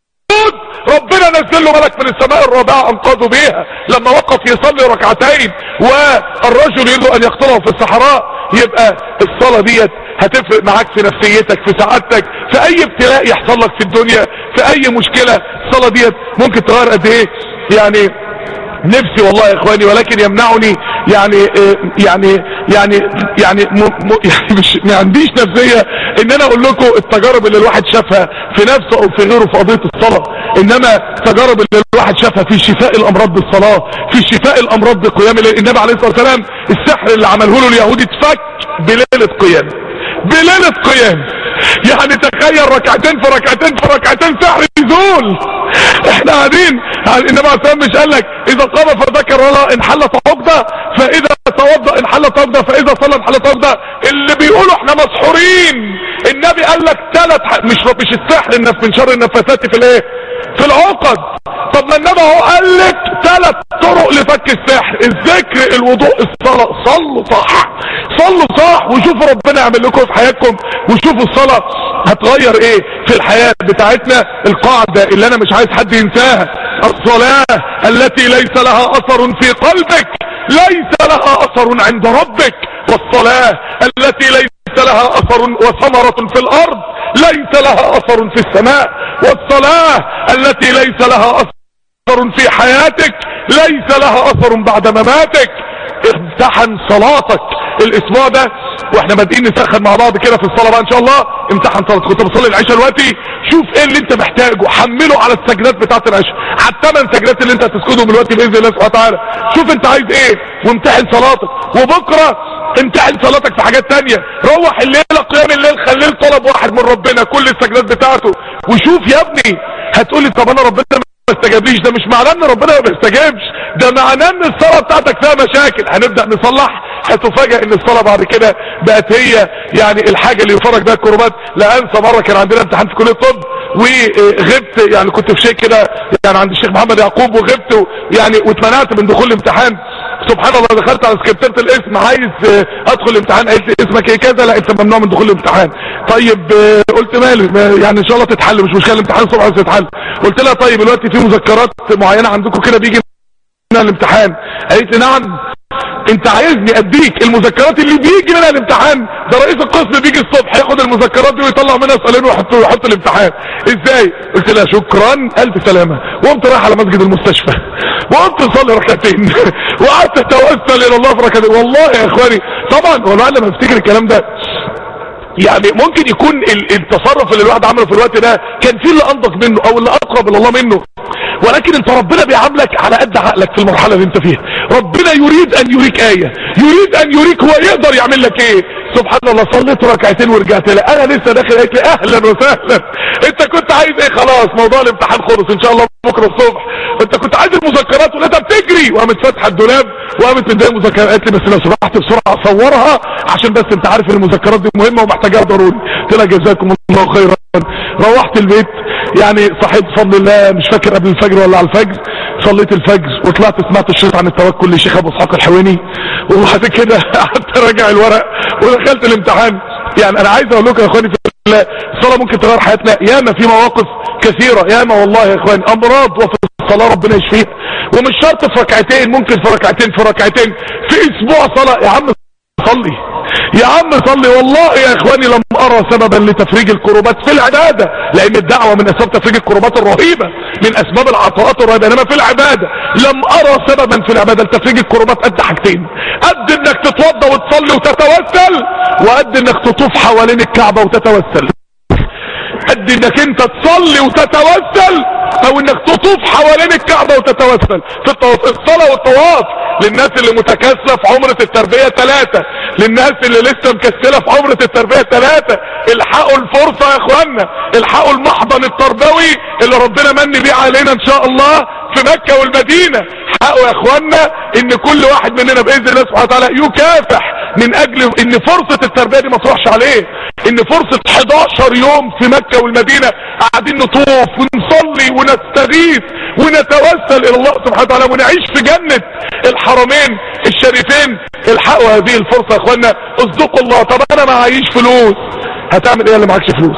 ربنا نزل له ملك من السماء الرابعة انقذوا بيها لما وقف يصلي ركعتين والرجل يريد ان يقتله في الصحراء يبقى الصلاة ديت هتفرق معاك في نفسيتك في سعادتك في اي ابتلاء يحصل لك في الدنيا في اي مشكلة الصلاة ديت ممكن تغير قد ايه يعني نفسي والله يا اخواني ولكن يمنعني يعني آه، يعني يعني يعني م م يعني مش ما عنديش نفسيه ان انا اقول لكم التجارب اللي الواحد شافها في نفسه او في غيره في قضيه الصلاه انما التجارب اللي الواحد شافها في شفاء الامراض بالصلاه في شفاء الامراض بقيام الليل النبي عليه الصلاه والسلام السحر اللي عمله له اليهود اتفك بليله قيام بليله قيام يعني تخيل ركعتين في ركعتين في ركعتين سحر يزول احنا قاعدين النبي عليه الصلاه مش قال لك اذا قام فذكر الله انحلت عقده فاذا توضا انحلت عقده فاذا صلى انحلت عقده اللي بيقولوا احنا مسحورين النبي قال لك ثلاث مش مش السحر النف من شر النفاثات في الايه في العقد طب ما النبي اهو قال لك ثلاث طرق لفك السحر الذكر الوضوء الصلاه صلوا صح صلوا صح وشوفوا ربنا يعمل لكم في حياتكم وشوفوا الصلاه هتغير ايه في الحياه بتاعتنا القاعده اللي انا مش عايز حد ينساها الصلاه التي ليس لها اثر في قلبك ليس لها اثر عند ربك والصلاه التي ليس لها اثر وثمره في الارض ليس لها اثر في السماء والصلاه التي ليس لها اثر في حياتك ليس لها اثر بعد مماتك امتحن صلاتك الاسبوع ده واحنا بادئين نسخن مع بعض كده في الصلاه بقى ان شاء الله امتحن صلاتك كنت بصلي العشاء دلوقتي شوف ايه اللي انت محتاجه حمله على السجدات بتاعه العشاء على الثمان سجدات اللي انت هتسجدهم دلوقتي باذن الله سبحانه وتعالى شوف انت عايز ايه وامتحن صلاتك وبكره امتحن صلاتك في حاجات تانية روح الليله قيام الليل خليه طلب واحد من ربنا كل السجدات بتاعته وشوف يا ابني هتقولي طب انا ربنا ما استجابليش ده مش معناه ان ربنا ما بيستجابش ده معناه ان الصلاه بتاعتك فيها مشاكل هنبدا نصلح هتفاجئ ان الصلاه بعد كده بقت هي يعني الحاجه اللي يفرج بيها الكروبات لا انسى مره كان عندنا امتحان في كليه الطب وغبت يعني كنت في شيء كده يعني عند الشيخ محمد يعقوب وغبت و- يعني واتمنعت من دخول الامتحان سبحان الله دخلت على سكرتيره الاسم عايز آه، ادخل الامتحان قالت لي اسمك ايه كذا لا انت ممنوع من دخول الامتحان طيب آه، قلت مالي ما- يعني ان شاء الله تتحل مش مشكله الامتحان الصبح عايز تتحل قلت لها طيب دلوقتي في مذكرات معينه عندكم كده بيجي منها الامتحان قالت لي نعم انت عايزني اديك المذكرات اللي بيجي منها الامتحان ده رئيس القسم بيجي الصبح ياخد المذكرات دي ويطلع منها سؤالين ويحط ويحط الامتحان ازاي قلت لها شكرا الف سلامه وقمت رايح على مسجد المستشفى وقمت اصلي ركعتين وقعدت اتوسل الى الله في ركعتين والله يا اخواني طبعا والله لما افتكر الكلام ده يعني ممكن يكون ال- التصرف اللي الواحد عمله في الوقت ده كان فيه اللي انضج منه او اللي اقرب الى الله منه ولكن انت ربنا بيعاملك على قد عقلك في المرحله اللي انت فيها ربنا يريد ان يريك ايه يريد ان يريك هو يقدر يعمل لك ايه سبحان الله صليت ركعتين ورجعت لها انا لسه داخل قالت لي اهلا وسهلا انت كنت عايز ايه خلاص موضوع الامتحان خلص ان شاء الله بكره الصبح انت كنت عايز المذكرات ولقيتها بتجري وقامت فاتحه الدولاب وقامت مديه مذكرات قالت لي بس لو سمحت بسرعه صورها عشان بس انت عارف ان المذكرات دي مهمه ومحتاجاها ضروري قلت لها جزاكم الله خيرا روحت البيت يعني صحيت بفضل الله مش فاكر قبل الفجر ولا على الفجر صليت الفجر وطلعت سمعت الشريط عن التوكل لشيخ ابو اسحاق الحويني وبعد كده قعدت اراجع الورق ودخلت الامتحان يعني انا عايز اقول لكم يا اخواني في الله الصلاه ممكن تغير حياتنا ياما في مواقف كثيره ياما والله يا اخواني امراض وفي الصلاه ربنا يشفيها ومش شرط في ركعتين ممكن في ركعتين في ركعتين في اسبوع صلاه يا عم صلي يا عم صلي والله يا اخواني لم ارى سببا لتفريج الكروبات في العبادة لان الدعوة من اسباب تفريج الكروبات الرهيبة من اسباب العطاءات الرهيبة انما في العبادة لم ارى سببا في العبادة لتفريج الكروبات قد حاجتين قد انك تتوضى وتصلي وتتوسل وقد انك تطوف حوالين الكعبة وتتوسل قد انك انت تصلي وتتوسل او انك تطوف حوالين الكعبة وتتوسل في الطواف الصلاة والطواف للناس اللي متكاسلة في عمرة التربية ثلاثة للناس اللي لسه مكسلة في عمرة التربية ثلاثة الحقوا الفرصة يا اخوانا الحقوا المحضن التربوي اللي ربنا من بيه علينا ان شاء الله في مكة والمدينة حقوا يا اخوانا ان كل واحد مننا باذن الله سبحانه وتعالى يكافح من اجل ان فرصة التربية دي ما تروحش عليه ان فرصة 11 يوم في مكة والمدينة قاعدين نطوف ونصلي ونستغيث ونتوسل الى الله سبحانه وتعالى ونعيش في جنة الحرمين الشريفين الحقوا هذه الفرصة يا اخوانا اصدقوا الله طب انا معيش فلوس هتعمل ايه اللي معكش فلوس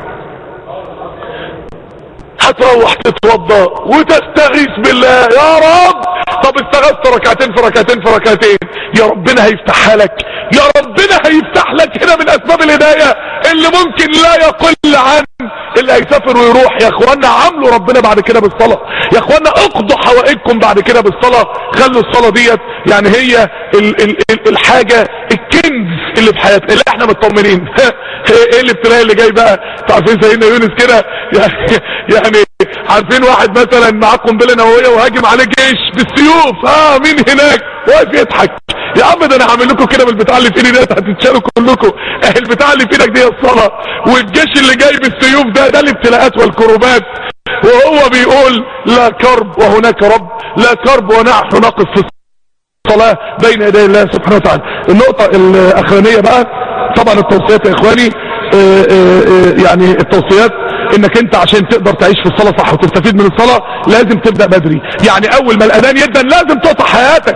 هتروح تتوضا وتستغيث بالله يا رب طب استغثت ركعتين في ركعتين في ركعتين يا ربنا هيفتحها لك يا ربنا هيفتح لك هنا من اسباب الهدايه اللي ممكن لا يقل عن اللي هيسافر ويروح يا اخوانا عاملوا ربنا بعد كده بالصلاه يا اخوانا اقضوا حوائجكم بعد كده بالصلاه خلوا الصلاه ديت يعني هي ال ال ال الحاجه الكنز اللي في حياتنا اللي احنا مطمنين ايه الابتلاء اللي جاي بقى عارفين سيدنا يونس كده يعني يعني عارفين واحد مثلا معاه قنبله نوويه وهاجم عليه جيش بالسيوف اه مين هناك واقف يضحك يا عم ده انا هعمل لكم كده بالبتاع اللي في ايدي ده هتتشالوا كلكم اه البتاع اللي في ايدك دي الصلاه والجيش اللي جاي بالسيوف ده ده الابتلاءات والكروبات وهو بيقول لا كرب وهناك رب لا كرب ونحن نقف في الصلاه بين يدي الله سبحانه وتعالى النقطه الاخرانيه بقى طبعا التوصيات يا اخواني اه اه يعني التوصيات انك انت عشان تقدر تعيش في الصلاة صح وتستفيد من الصلاة لازم تبدأ بدري يعني اول ما الاذان يدن لازم تقطع حياتك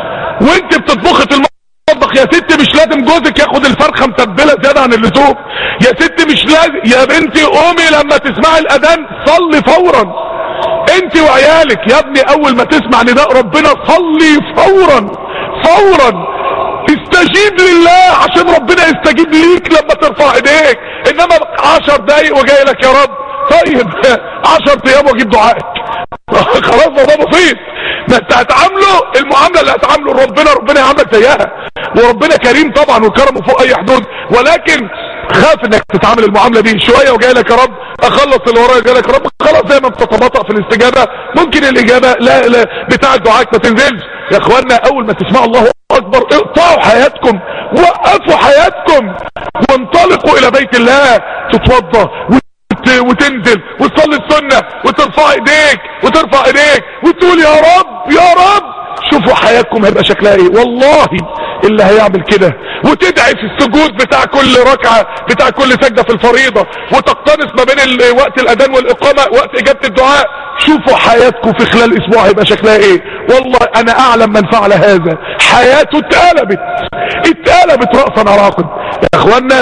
وانت بتطبخ في المطبخ يا ست مش لازم جوزك ياخد الفرخة متبلة زيادة عن اللزوم يا ست مش لازم يا بنتي قومي لما تسمعي الاذان صلي فورا انت وعيالك يا ابني اول ما تسمع نداء ربنا صلي فورا فورا استجيب لله عشان ربنا يستجيب ليك لما ترفع ايديك انما عشر دقايق وجاي لك يا رب طيب عشر ايام واجيب دعائك خلاص الموضوع بسيط ما انت هتعامله المعامله اللي هتعامله ربنا ربنا يعاملك زيها وربنا كريم طبعا وكرمه فوق اي حدود ولكن خاف انك تتعامل المعامله دي شويه وجاي لك يا رب اخلص اللي ورايا جاي لك يا رب خلاص زي ما بتتباطأ في الاستجابه ممكن الاجابه لا لا بتاع دعائك ما تنزلش يا اخوانا اول ما تسمعوا الله اكبر اقطعوا حياتكم وقفوا حياتكم وانطلقوا الى بيت الله تتوضى وتنزل وتصلي السنة وترفع ايديك وترفع ايديك وتقول يا رب يا رب شوفوا حياتكم هيبقى شكلها ايه والله اللي هيعمل كده وتدعي في السجود بتاع كل ركعة بتاع كل سجدة في الفريضة وتقتنص ما بين وقت الاذان والاقامة وقت اجابة الدعاء شوفوا حياتكم في خلال اسبوع هيبقى شكلها ايه والله انا اعلم من فعل هذا حياته اتقلبت اتقلبت رأسا على عقب يا اخوانا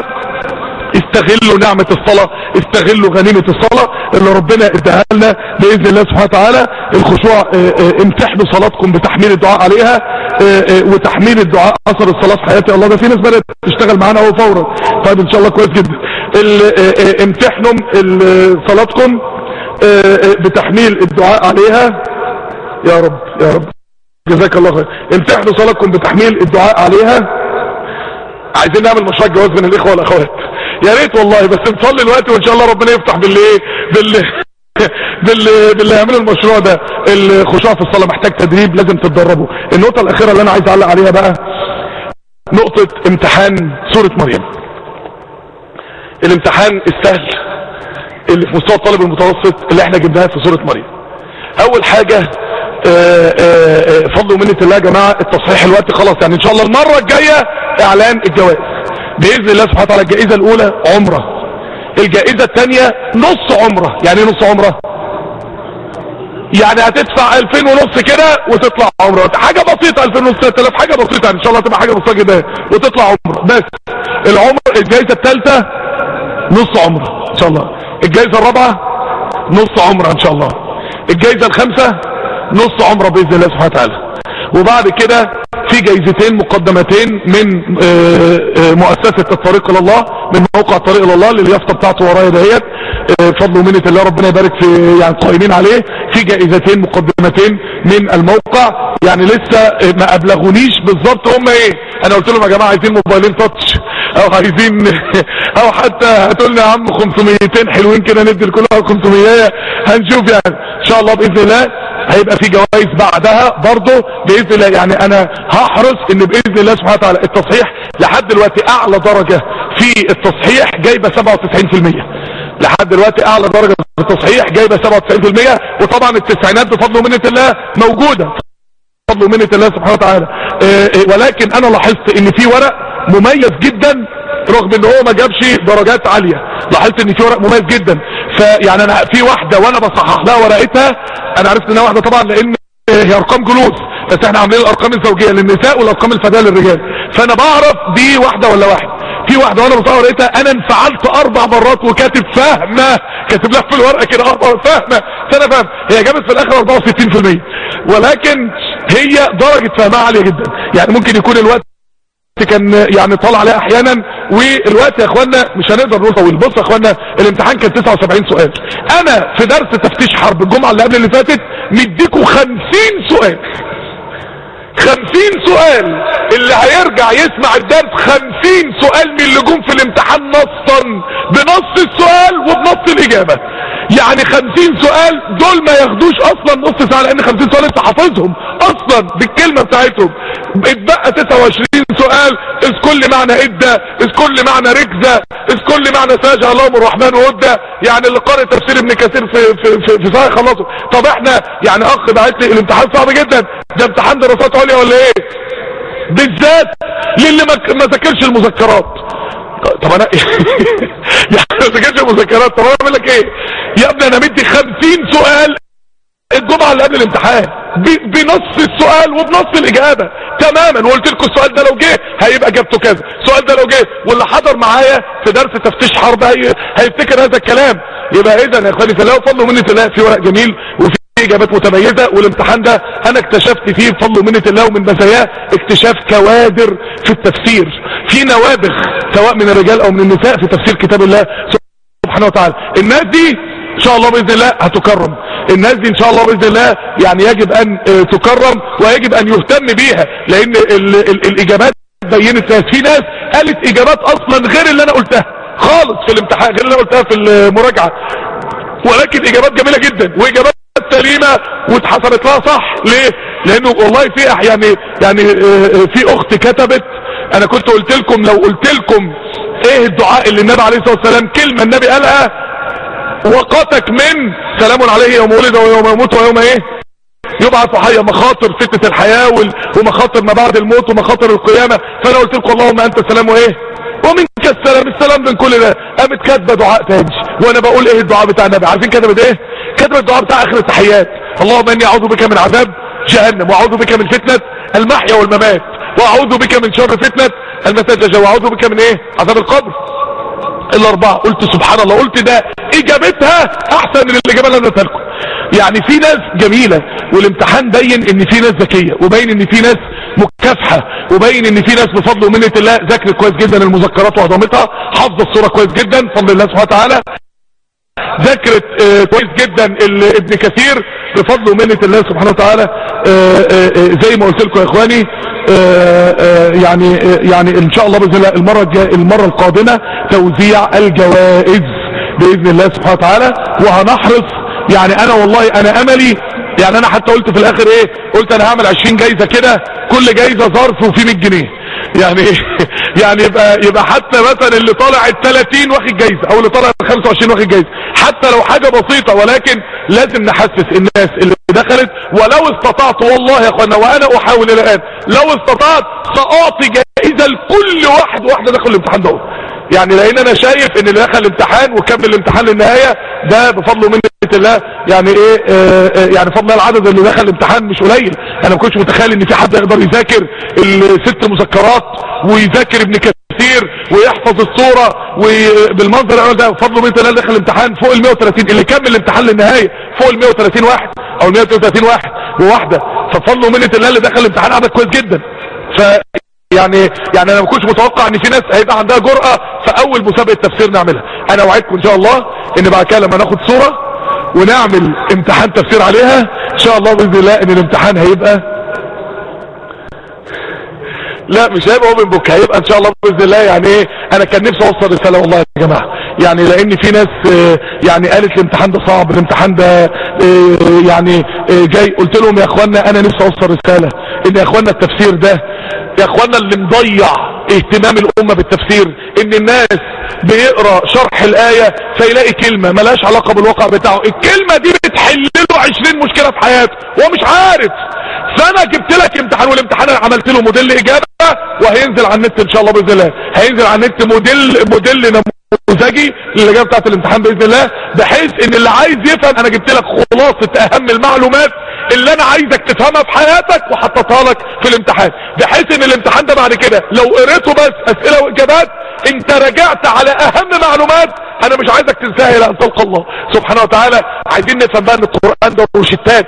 استغلوا نعمة الصلاة استغلوا غنيمة الصلاة اللي ربنا اداها لنا بإذن الله سبحانه وتعالى الخشوع اه اه امتحنوا صلاتكم بتحميل الدعاء عليها اه وتحميل الدعاء اثر الصلاة في حياتي الله ده في ناس بدأت تشتغل معانا اهو فورا طيب ان شاء الله كويس جدا امتحنوا صلاتكم بتحميل الدعاء عليها يا رب يا رب جزاك الله خير امتحنوا صلاتكم بتحميل الدعاء عليها عايزين نعمل مشروع جواز بين الاخوه والاخوات يا ريت والله بس نصلي الوقت وان شاء الله ربنا يفتح باللي باللي باللي باللي يعملوا المشروع ده الخشوع في الصلاه محتاج تدريب لازم تتدربوا النقطه الاخيره اللي انا عايز اعلق عليها بقى نقطه امتحان سوره مريم الامتحان السهل اللي في مستوى الطالب المتوسط اللي احنا جبناها في سوره مريم اول حاجه آآ آآ فضل ومنة الله يا جماعة التصحيح الوقت خلاص يعني ان شاء الله المرة الجاية اعلان الجوائز باذن الله سبحانه وتعالى الجائزة الاولى عمرة الجائزة الثانية نص عمرة يعني ايه نص عمرة يعني هتدفع 2000 ونص كده وتطلع عمرة حاجة بسيطة 2000 ونص 3000 حاجة بسيطة ان شاء الله تبقى حاجة بسيطة جدا وتطلع عمرة بس العمر الجائزة الثالثة نص عمرة ان شاء الله الجائزة الرابعة نص عمرة ان شاء الله الجائزة الخامسة نص عمره باذن الله سبحانه وتعالى وبعد كده في جايزتين مقدمتين من مؤسسة الطريق الى الله من موقع الطريق الى الله اللي اليافطه بتاعته ورايا دهيت فضل ومنة الله ربنا يبارك في يعني قائمين عليه في جائزتين مقدمتين من الموقع يعني لسه ما ابلغونيش بالظبط هم ايه انا قلت لهم يا جماعه عايزين موبايلين تاتش او عايزين او حتى هاتوا لنا يا عم 500 حلوين كده ندي لكل واحد 500 هنشوف يعني ان شاء الله باذن الله هيبقى في جوائز بعدها برضه باذن الله يعني انا هحرص ان باذن الله سبحانه وتعالى التصحيح لحد دلوقتي اعلى درجه في التصحيح جايبه 97% لحد دلوقتي اعلى درجه في التصحيح جايبه 97% وطبعا التسعينات بفضل ومنه الله موجوده بفضل ومنه الله سبحانه وتعالى آه، آه، ولكن انا لاحظت ان في ورق مميز جدا رغم ان هو ما جابش درجات عاليه لاحظت ان في ورق مميز جدا فيعني انا في واحده وانا بصحح لها ورقتها انا عرفت انها واحده طبعا لان هي ارقام جلوس بس احنا عاملين الارقام الزوجيه للنساء والارقام الفرديه للرجال فانا بعرف دي واحده ولا واحد في واحده وانا بصور لقيتها انا انفعلت اربع مرات وكاتب فاهمه كاتب لها في الورقه كده اه فاهمه فانا فاهم هي جابت في الاخر 64% ولكن هي درجه فهمها عاليه جدا يعني ممكن يكون الوقت كان يعني طال عليها احيانا والوقت يا اخوانا مش هنقدر نقول طويل بص يا اخوانا الامتحان كان 79 سؤال انا في درس تفتيش حرب الجمعه اللي قبل اللي فاتت مديكوا 50 سؤال 50 سؤال اللي هيرجع يسمع الدرس 50 سؤال من اللي جم في الامتحان نصا بنص السؤال وبنص الاجابه يعني 50 سؤال دول ما ياخدوش اصلا نص ساعه لان 50 سؤال انت حافظهم اصلا بالكلمه بتاعتهم اتبقى 29 سؤال اذ كل معنى ادى اذ كل معنى ركزه اذ كل معنى ساجع اللهم الرحمن ودى يعني اللي قارئ تفسير ابن كثير في في في, في صحيح خلصه طب احنا يعني اخ بعت لي الامتحان صعب جدا ده امتحان دراسات عليا ولا ايه بالذات للي ما ما ذاكرش المذكرات طب انا يعني ما ذاكرش المذكرات طب انا اعمل لك ايه يا ابني انا مدي 50 سؤال الجمعة اللي قبل الامتحان ب- بنص السؤال وبنص الاجابة تماما وقلت لكم السؤال ده لو جه هيبقى اجابته كذا السؤال ده لو جه واللي حضر معايا في درس تفتيش حرب هي... هيفتكر هذا الكلام يبقى اذا يا اخواني في الله وفضل ومنة الله في ورق جميل وفي اجابات متميزة والامتحان ده انا اكتشفت فيه بفضل ومنة الله ومن مزاياه اكتشاف كوادر في التفسير في نوابغ سواء من الرجال او من النساء في تفسير كتاب الله سبحانه وتعالى الناس دي ان شاء الله باذن الله هتكرم الناس دي ان شاء الله باذن الله يعني يجب ان آه، تكرم ويجب ان يهتم بيها لان ال ال الاجابات بينت ناس في ناس قالت اجابات اصلا غير اللي انا قلتها خالص في الامتحان غير اللي انا قلتها في المراجعه ولكن اجابات جميله جدا واجابات سليمه واتحسبت لها صح ليه لانه والله في أح- يعني يعني آه، آه، في اخت كتبت انا كنت قلت لكم لو قلت لكم ايه الدعاء اللي النبي عليه الصلاه والسلام كلمه النبي قالها وقتك من سلام عليه يوم ولد ويوم يموت ويوم ايه يبعث حيا مخاطر فتنة الحياة وال- ومخاطر ما بعد الموت ومخاطر القيامة فانا قلت لكم اللهم انت السلام وايه ومنك السلام السلام من كل ده قامت كاتبه دعاء تاني وانا بقول ايه الدعاء بتاع النبي عارفين كتبت ايه كتبت الدعاء بتاع اخر التحيات اللهم اني اعوذ بك من عذاب جهنم واعوذ بك من فتنة المحيا والممات واعوذ بك من شر فتنة المساء الدجال واعوذ بك من ايه عذاب القبر الاربعة قلت سبحان الله قلت ده اجابتها احسن من الاجابة اللي انا اديتها لكم يعني في ناس جميلة والامتحان بين ان في ناس ذكية وبين ان في ناس مكافحة وبين ان في ناس بفضل ومنة الله ذاكرت كويس جدا المذكرات وهضمتها حافظة الصورة كويس جدا بفضل الله سبحانه وتعالى ذكرت آه، كويس جدا ال- ابن كثير بفضل ومنة الله سبحانه وتعالى آه، آه، آه، زي ما قلت لكم يا اخواني آه، آه، يعني آه، يعني ان شاء الله باذن الله المره الجا- المره القادمه توزيع الجوائز باذن الله سبحانه وتعالى وهنحرص يعني انا والله انا املي يعني انا حتى قلت في الاخر ايه قلت انا هعمل 20 جايزه كده كل جايزه ظرف وفيه 100 جنيه يعني يعني يبقى يبقى حتى مثلا اللي طالع ال 30 واخد جايزه او اللي طالع ال 25 واخد جايزه حتى لو حاجه بسيطه ولكن لازم نحسس الناس اللي دخلت ولو استطعت والله يا اخوانا وانا احاول الى الان لو استطعت ساعطي جائزه لكل واحد واحده دخل الامتحان دوت يعني لان انا شايف ان اللي دخل الامتحان وكمل الامتحان للنهايه ده بفضل ومنه الله يعني ايه آه آه يعني فضل الله العدد اللي دخل الامتحان مش قليل انا ما كنتش متخيل ان في حد يقدر يذاكر الست مذكرات ويذاكر ابن كثير ويحفظ الصوره وبالمنظر الأول ده بفضل ومنه الله دخل الامتحان فوق ال 130 اللي كمل الامتحان للنهايه فوق ال 130 واحد او ال 132 واحد وواحده فبفضل ومنه الله اللي دخل الامتحان عدد كويس جدا ف يعني يعني انا ما كنتش متوقع ان في ناس هيبقى عندها جرأة في اول مسابقة تفسير نعملها انا وعدكم ان شاء الله ان بعد كده لما ناخد صورة ونعمل امتحان تفسير عليها ان شاء الله باذن الله ان الامتحان هيبقى لا مش هيبقى اوبن بوك هيبقى ان شاء الله باذن الله يعني ايه انا كان نفسي اوصل رساله والله يا جماعه يعني لان في ناس آه، يعني قالت الامتحان ده صعب الامتحان ده آه، يعني آه، جاي قلت لهم يا اخوانا انا نفسي اوصل رساله ان يا اخوانا التفسير ده يا اخوانا اللي مضيع اهتمام الامه بالتفسير ان الناس بيقرا شرح الايه فيلاقي كلمه ملهاش علاقه بالواقع بتاعه الكلمه دي بتحل له 20 مشكله في حياته وهو مش عارف فانا جبت لك امتحان والامتحان انا عملت له موديل اجابه وهينزل على النت ان شاء الله باذن الله هينزل على النت موديل موديل نموذجي للاجابه بتاعت الامتحان باذن الله بحيث ان اللي عايز يفهم انا جبت لك خلاصه اهم المعلومات اللي انا عايزك تفهمها في حياتك وحطيتها لك في الامتحان بحيث ان الامتحان ده بعد كده لو قريته بس اسئله واجابات انت رجعت على اهم معلومات انا مش عايزك تنساها الى ان تلقى الله سبحانه وتعالى عايزين نفهم بقى ان القران ده روشتات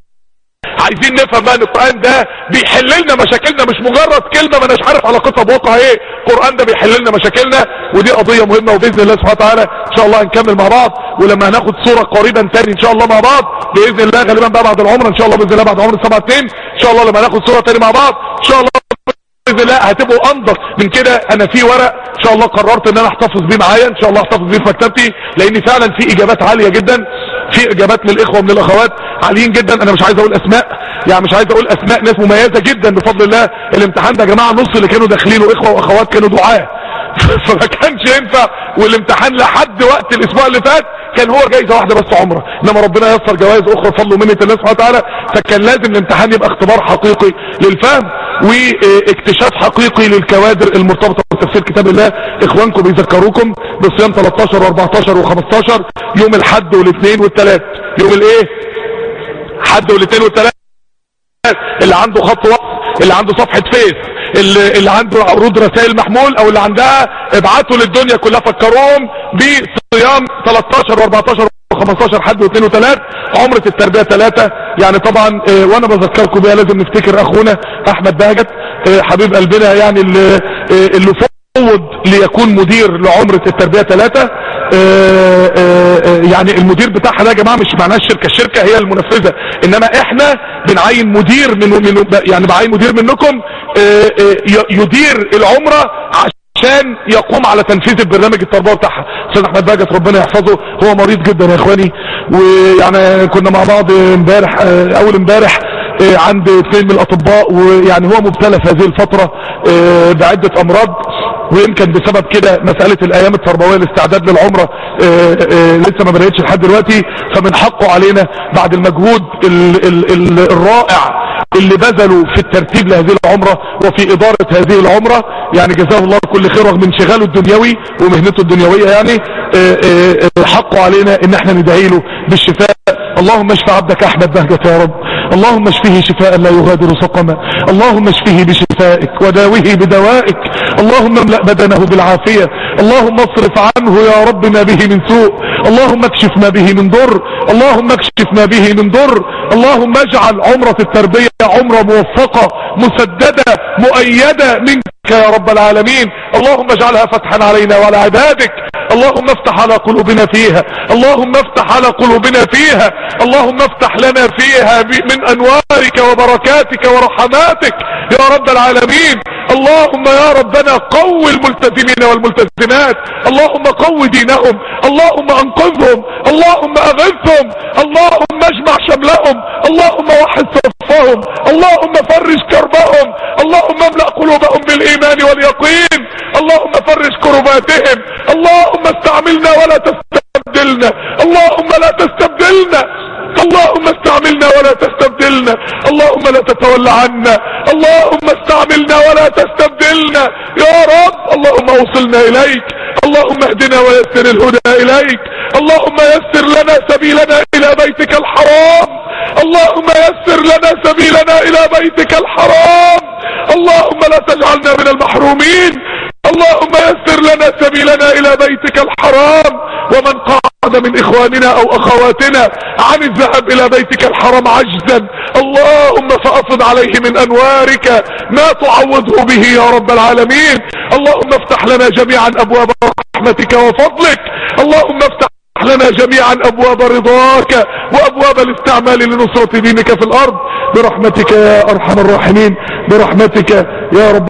عايزين نفهم بقى ان القران ده بيحل لنا مشاكلنا مش مجرد كلمه ما اناش عارف علاقتها بواقع ايه القران ده بيحل لنا مشاكلنا ودي قضيه مهمه وباذن الله سبحانه وتعالى ان شاء الله هنكمل مع بعض ولما هناخد صوره قريبا تاني ان شاء الله مع بعض باذن الله غالبا بقى بعد العمره ان شاء الله باذن الله بعد عمره 7 2 ان شاء الله لما هناخد صوره تاني مع بعض ان شاء الله باذن الله هتبقوا انضف من كده انا في ورق ان شاء الله قررت ان انا احتفظ بيه معايا ان شاء الله احتفظ بيه في مكتبتي لان فعلا في اجابات عاليه جدا في اجابات من الاخوه ومن الاخوات عاليين جدا انا مش عايز اقول اسماء يعني مش عايز اقول اسماء ناس مميزه جدا بفضل الله الامتحان ده يا جماعه نص اللي كانوا داخلينه اخوه واخوات كانوا دعاه فما كانش ينفع والامتحان لحد وقت الاسبوع اللي فات كان هو جايزه واحده بس عمره انما ربنا يسر جوائز اخرى بفضل ومنه الله سبحانه وتعالى فكان لازم الامتحان يبقى اختبار حقيقي للفهم واكتشاف حقيقي للكوادر المرتبطه بتفسير كتاب الله اخوانكم بيذكروكم بصيام 13 و14 و15 يوم الحد والاثنين والثلاث يوم الايه حد والاثنين والثلاث اللي عنده خط وقت اللي عنده صفحة فيس اللي, اللي عنده عروض رسائل محمول او اللي عندها ابعتوا للدنيا كلها فكروهم بصيام 13 و14 و15 حد واثنين وثلاث عمرة التربية ثلاثة يعني طبعا اه وانا بذكركم بيها لازم نفتكر اخونا احمد بهجت اه حبيب قلبنا يعني اللي, اه اللي فوض ليكون مدير لعمرة التربية ثلاثة يعني المدير بتاعها ده يا جماعة مش معناها الشركة الشركة هي المنفذة انما احنا بنعين مدير من, من يعني بعين مدير منكم يدير العمرة عشان يقوم على تنفيذ البرنامج التربوي بتاعها استاذ احمد باجت ربنا يحفظه هو مريض جدا يا اخواني ويعني كنا مع بعض امبارح اول امبارح عند اثنين من الاطباء ويعني هو مبتلى في هذه الفترة بعدة امراض ويمكن بسبب كده مسألة الايام التربوية الاستعداد للعمرة آآ آآ لسه ما بدأتش لحد دلوقتي فمن حقه علينا بعد المجهود ال ال ال الرائع اللي بذلوا في الترتيب لهذه العمرة وفي ادارة هذه العمرة يعني جزاه الله كل خير رغم انشغاله الدنيوي ومهنته الدنيوية يعني آآ حقه علينا ان احنا ندعي له بالشفاء اللهم اشف عبدك احمد بهجة يا رب اللهم اشفه شفاء لا يغادر سقما اللهم اشفه بشفائك وداوه بدوائك اللهم املأ بدنه بالعافية اللهم اصرف عنه يا رب ما به من سوء اللهم اكشف ما به من ضر اللهم اكشف ما به من ضر اللهم اجعل عمرة التربية عمرة موفقة مسددة مؤيدة منك يا رب العالمين اللهم اجعلها فتحا علينا وعلى عبادك اللهم افتح على قلوبنا فيها اللهم افتح على قلوبنا فيها اللهم افتح لنا فيها من انوارك وبركاتك ورحماتك يا رب العالمين اللهم يا ربنا قو الملتزمين والملتزمات اللهم قو دينهم اللهم انقذهم اللهم اغثهم اللهم اجمع شملهم اللهم وحد صفهم اللهم فرج كربهم اللهم املأ قلوبهم بالايمان واليقين اللهم فرج كرباتهم اللهم استعملنا ولا تستبدلنا اللهم لا تستبدلنا اللهم استعملنا ولا تستبدلنا اللهم لا تتولى عنا اللهم استعملنا ولا تستبدلنا يا رب اللهم اوصلنا اليك اللهم اهدنا ويسر الهدى اليك اللهم يسر لنا سبيلنا الى بيتك الحرام اللهم يسر لنا سبيلنا الى بيتك الحرام اللهم لا تجعلنا من المحرومين اللهم يسر لنا سبيلنا الى بيتك الحرام ومن قعد من اخواننا او اخواتنا عن الذهاب الى بيتك الحرام عجزا اللهم فافض عليه من انوارك ما تعوضه به يا رب العالمين اللهم افتح لنا جميعا ابواب رحمتك وفضلك اللهم افتح لنا جميعا ابواب رضاك وابواب الاستعمال لنصرة دينك في الارض برحمتك يا ارحم الراحمين برحمتك يا رب